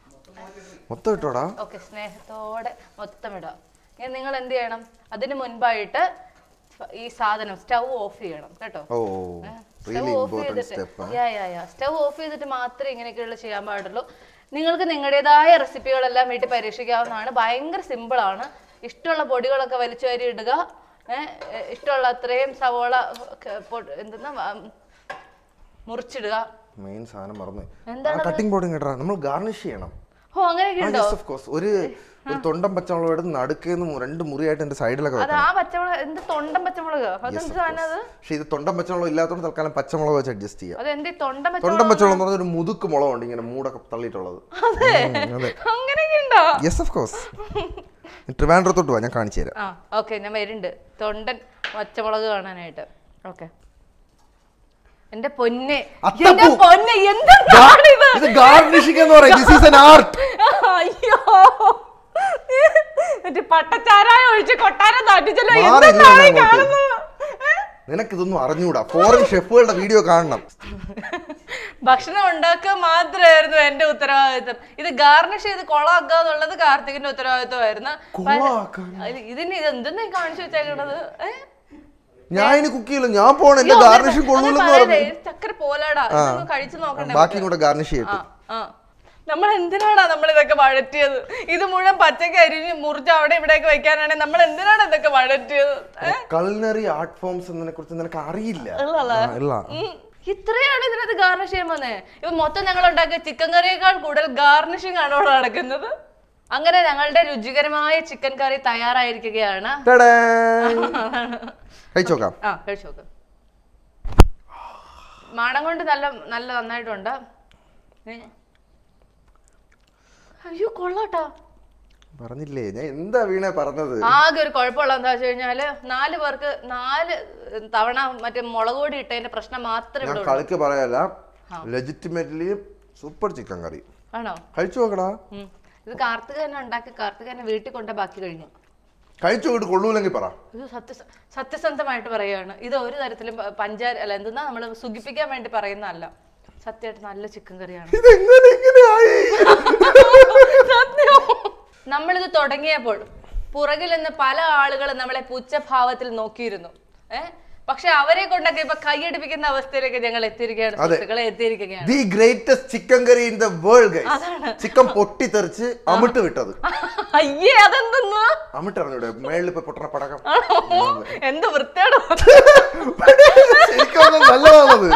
S3: മൊത്തം ഇട്ടോടാ
S1: ഓക്കെ സ്നേഹത്തോടെ മൊത്തം ഇടാം ഇനി നിങ്ങൾ എന്ത് ചെയ്യണം അതിന് മുൻപായിട്ട് ഈ സാധനം സ്റ്റൗ ഓഫ് ചെയ്യണം കേട്ടോ
S3: oh
S1: stove
S3: really
S1: off
S3: important
S1: ചെയ്തിട്ട്
S3: step
S1: yeah yeah yeah stove off ചെയ്തിട്ട് മാത്രമേ ഇങ്ങനെയൊക്കെയുള്ള ചെയ്യാൻ പാടുള്ളൂ നിങ്ങൾക്ക് നിങ്ങളുടേതായ റെസിപ്പികളെല്ലാം വീട്ടിൽ പരീക്ഷിക്കാവുന്നതാണ് ഭയങ്കര സിമ്പിൾ ആണ് ഇഷ്ടമുള്ള പൊടികളൊക്കെ വലിച്ചു വാരി ഇടുക ഏഹ് ഇഷ്ടമുള്ള അത്രയും സവോള ക- പൊ- എന്തെന്നാ ഉം, മുറിച്ചിടുക
S3: മെയിൻ സാധനം മറന്നു
S1: എന്താണ്
S3: കട്ടിംഗ് ബോർഡും കേട്ടാ നമ്മൾ ഗാർണിഷ് ചെയ്യണം
S1: ഓ അങ്ങനെയൊക്കെ ഉണ്ടോ
S3: ഓഫ് കോഴ്സ് ഒരു ഒരു തൊണ്ടം പച്ചമുളക് എടുത്ത് നടുക്കേന്ന് രണ്ട് മുറിയായിട്ട് എന്റെ സൈഡിലൊക്കെ
S1: അത്
S3: വെക്കണം
S1: ആ പച്ചമുളക് എന്ത് തൊണ്ടൻ പച്ചമുളക് അതെന്ത് സാധനം അത്
S3: പക്ഷെ ഇത് തൊണ്ടം പച്ചമുളക് ഇല്ലാത്തതുകൊണ്ട് തൽക്കാലം പച്ചമുളക് വെച്ച് അഡ്ജസ്റ്റ് ചെയ്യാം
S1: അത് എന്ത് തൊണ്ടൻ
S3: തൊണ്ടം
S1: പച്ചമുളക്
S3: പച്ചമുളക് എന്ന് പറഞ്ഞ ഒരു മുതുക്ക് മുളകുണ്ട് ഇങ്ങനെ മൂടൊക്കെ തള്ളിയിട്ടുള്ളത്
S1: അതെ
S3: ഉം, അതെ
S1: അങ്ങനെയൊക്കെ ഉണ്ടോ
S3: യെസ് ഓഫ് കോഴ്സ് ട്രിവാൻഡ്രത്തോട്ട് പോവാ ഞാൻ കാണിച്ചു തരാം
S1: ആ ഓക്കെ ഞാൻ വരുന്നുണ്ട് തൊണ്ടൻ പച്ചമുളക് കാണാനായിട്ട് ഓക്കെ എന്റെ പൊന്നെ
S3: അത്തപ്പൂ.
S1: എന്റെ പൊന്നെ എന്താണിത്
S3: ഇത് ഗാർണിഷിംഗ് എന്ന് പറയും ദിസ് ഈസ് എൻ ആർട്ട്
S1: അയ്യോ മറ്റേ പട്ടച്ചാരായ ഒഴിച്ച് കൊട്ടാരം തട്ടിച്ചല്ലോ
S3: മാറി
S1: എന്താണ് ഈ
S3: ഇരുന്ന് അങ്ങോട്ട്.
S1: കാണുന്നത് ഏ?
S3: നിനക്കിതൊന്നും അറിഞ്ഞൂടാ ഫോറിൻ ഷെഫുകളുടെ വീഡിയോ കാണണം
S1: ഭക്ഷണം ഉണ്ടാക്കുക മാത്രമായിരുന്നു എന്റെ ഉത്തരവാദിത്വം ഇത് ഗാർണിഷ് ചെയ്ത് കൊളാക്കുക എന്നുള്ളത് കാർത്തികിന്റെ ഉത്തരവാദിത്വമായിരുന്നു
S3: കൊളാക്കാൻ?
S1: അതില് ഇതിന് ഇത് എന്തെന്നാ ഈ കാണിച്ചു വെച്ചേക്കണത് ഏ?
S3: ഞാൻ ഇനി കുക്ക് ചെയ്യില്ല ഞാൻ പോണ എന്റെ
S1: അയ്യോ,
S3: ഗാർണിഷും
S1: അങ്ങനെ
S3: കൊള്ളൂലെന്ന്
S1: പറയരുത്.
S3: പറഞ്ഞു
S1: ഇത് ചക്കര പോലാടാ ഇതൊന്ന് കഴിച്ചു നോക്കണ്ടേ
S3: ബാക്കിയും കൂടെ ഗാർണിഷ്
S1: ആ
S3: ചെയ്തിട്ട്
S1: ആ നമ്മൾ എന്തിനാടാ നമ്മൾ ഇതൊക്കെ വഴറ്റിയത് ഇത് മുഴുവൻ പച്ചക്ക് അരിഞ്ഞ് മുറിച്ച് അവിടെ ഇവിടെയൊക്കെ വെക്കാനാണെങ്കിൽ നമ്മൾ എന്തിനാണ് ഇതൊക്കെ വഴറ്റിയത് ഏ?
S3: കൾനറി ആർട്ട് ഫോംസ് എന്നതിനെ കുറിച്ച് നിനക്ക് അറിയില്ല
S1: ഉള്ളല്ലേ?
S3: ആ, ഇല്ല
S1: ഉം. ഇത്രയാണ് ഇതിനകത്ത് ഗാർണിഷ് ചെയ്യാൻ വന്നേ ഇപ്പൊ മൊത്തം ഞങ്ങൾ ഉണ്ടാക്കിയ ചിക്കൻ കറിയേക്കാൾ കൂടുതൽ ഗാർണിഷിംഗ് ആണ് ഇവിടെ നടക്കുന്നത് അങ്ങനെ ഞങ്ങളുടെ രുചികരമായ ചിക്കൻ കറി തയ്യാറായിരിക്കുകയാണ്
S3: ടടാ. കഴിച്ചോക്കാം
S1: ആ കഴിച്ചു നോക്ക് മാടം കൊണ്ട് നല്ല നല്ല നന്നായിട്ടുണ്ട് ഏ. അയ്യോ കൊള്ളാട്ടാ
S3: പറഞ്ഞില്ലേ ഞാൻ എന്താ വീണേ പറഞ്ഞത്
S1: ആകെ ഒരു കുഴപ്പമുള്ള എന്താ വെച്ച് കഴിഞ്ഞാല് നാല് പേർക്ക് നാല് തവണ മറ്റേ മുളക് പൊടി ഇട്ടതിന്റെ പ്രശ്നം മാത്രമേ
S3: ഞാൻ
S1: ഇവിടെ ഉള്ളൂ
S3: കളിക്ക് പറയല്ല ലെജിറ്റിമേറ്റ്ലി സൂപ്പർ ചിക്കൻ കറി
S1: ആണോ
S3: കഴിച്ചു നോക്കടാ
S1: ഉം. ഇത് കാർത്തിക തന്നെ ഉണ്ടാക്കി കാർത്തിക തന്നെ വീട്ടിൽ കൊണ്ട ബാക്കി കഴിഞ്ഞു
S3: കഴിച്ചു നോക്കിട്ട് കൊള്ളൂലെങ്കിൽ പറ
S1: ഇത് സത്യ സത്യസന്ധമായിട്ട് പറയുകയാണ് ഇത് ഒരു തരത്തിലും പ- പഞ്ചാര അല്ല എന്തെന്നാ നമ്മൾ സുഖിപ്പിക്കാൻ വേണ്ടി പറയുന്നതല്ല സത്യമായിട്ട് നല്ല ചിക്കൻ കറിയാണ്
S3: ഇതെങ്ങനെ ഇങ്ങനെ ആയി
S1: സത്യം നമ്മളിത് തുടങ്ങിയപ്പോൾ പുറകിൽ നിന്ന് പല ആളുകളും നമ്മളെ പുച്ഛഭാവത്തിൽ നോക്കിയിരുന്നു ഏ പക്ഷെ അവരെ കൊണ്ടൊക്കെ ഇപ്പൊ കൈയടിപ്പിക്കുന്ന അവസ്ഥയിലേക്ക് ഞങ്ങൾ എത്തിയിരിക്കുകയാണ് സുഹൃത്തുക്കളെ എത്തിയിരിക്കുകയാണ്
S3: the greatest chicken curry in the world chicken പൊട്ടിത്തെറിച്ച് അമിട്ട് വിട്ടത്
S1: അയ്യേ അതെന്തെന്നാ
S3: അമിട്ട് അറിഞ്ഞൂടെ മേളിൽ ഇപ്പൊ പൊട്ടണ പടക്കം
S1: എന്ത് വൃത്തിയാണോ
S3: ശരിക്കും അത് നല്ലതാണത്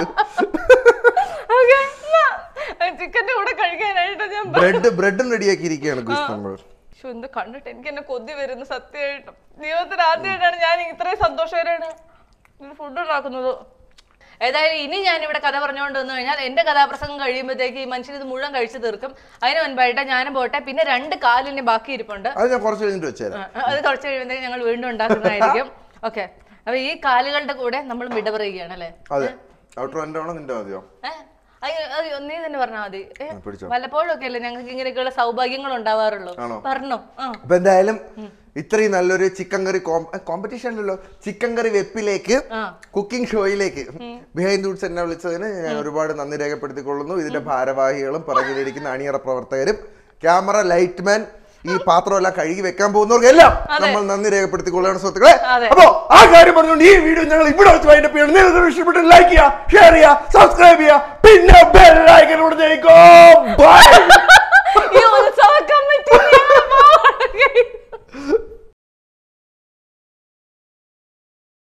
S1: ചിക്കന്റെ കൂടെ കഴിക്കാനായിട്ട് ഞാൻ
S3: ബ്രെഡ് ബ്രെഡും റെഡിയാക്കി ഇരിക്കുകയാണ് ഗുസ് നമ്മൾ
S1: ശ്ശോ, എന്ത് കണ്ടിട്ട് എനിക്ക് എന്നെ കൊതി വരുന്നു സത്യമായിട്ടും ജീവിതത്തിൽ ആദ്യമായിട്ടാണ് ഞാൻ ഇത്രയും സന്തോഷകരമാണ് ഫുഡ് ഉണ്ടാക്കുന്നത് ഏതായാലും ഇനി ഞാൻ ഇവിടെ കഥ പറഞ്ഞുകൊണ്ട് വന്നു കഴിഞ്ഞാൽ എന്റെ കഥാപ്രസംഗം കഴിയുമ്പോഴത്തേക്ക് ഈ മനുഷ്യൻ ഇത് മുഴുവൻ കഴിച്ചു തീർക്കും അതിന് മുൻപായിട്ട് ഞാനും പോട്ടെ പിന്നെ രണ്ട് കാലിന് ബാക്കി ഇരിപ്പുണ്ട്
S3: അത് ഞാൻ കുറച്ച് കഴിഞ്ഞിട്ട് വെച്ചുതരാം
S1: ആ, അത് കുറച്ച് കഴിയുമ്പോഴത്തേക്ക് ഞങ്ങൾ വീണ്ടും ഉണ്ടാക്കുന്നതായിരിക്കും ഓക്കെ അപ്പൊ ഈ കാലുകളുടെ കൂടെ നമ്മൾ വിട പറയുകയാണ് അല്ലേ
S3: അതെ ഔട്ടർ എന്റെ ആണോ നിന്റെ മതിയോ
S1: ഏഹ് അയ്യോ, അയ്യോ, നീ തന്നെ പറഞ്ഞാൽ മതി ഏ,
S3: ആ, പിടിച്ചോ.
S1: വല്ലപ്പോഴും ഒക്കെ അല്ലേ ഞങ്ങൾക്ക് ഇങ്ങനെയൊക്കെയുള്ള സൗഭാഗ്യങ്ങൾ ഉണ്ടാവാറുള്ളൂ
S3: ആണോ?
S1: പറഞ്ഞോ ആ
S3: അപ്പൊ എന്തായാലും ഇത്രയും നല്ലൊരു ചിക്കൻ കറി കോമ്പറ്റീഷൻ അല്ലല്ലോ ചിക്കൻ കറി വെപ്പിലേക്ക്
S1: ആ.
S3: കുക്കിംഗ് ഷോയിലേക്ക് ബിഹൈൻഡ് ദൂട്ട്സ് എന്നെ വിളിച്ചതിന് ഞാൻ ഒരുപാട് നന്ദി രേഖപ്പെടുത്തിക്കൊള്ളുന്നു ഇതിന്റെ ഭാരവാഹികളും പിറകിലിരിക്കുന്ന അണിയറ പ്രവർത്തകരും ക്യാമറ ലൈറ്റ്മാൻ ഈ പാത്രമെല്ലാം കഴുകി വെക്കാൻ പോകുന്നവർക്ക് എല്ലാം നമ്മൾ നന്ദി രേഖപ്പെടുത്തിക്കൊള്ളുകയാണ് സുഹൃത്തുക്കളെ
S1: അതെ.
S3: അപ്പോ ആ കാര്യം പറഞ്ഞുകൊണ്ട് ഈ വീഡിയോ ഞങ്ങൾ ഇവിടെ വെച്ച് വൈൻഡപ്പ് ചെയ്യണം നിങ്ങൾക്ക് ഇഷ്ടപ്പെട്ട് ലൈക്ക് ചെയ്യുക ഷെയർ ചെയ്യുക സബ്സ്ക്രൈബ് ചെയ്യുക പിന്നെ ബെൽ ഐക്കൺ കൂടെ ബൈ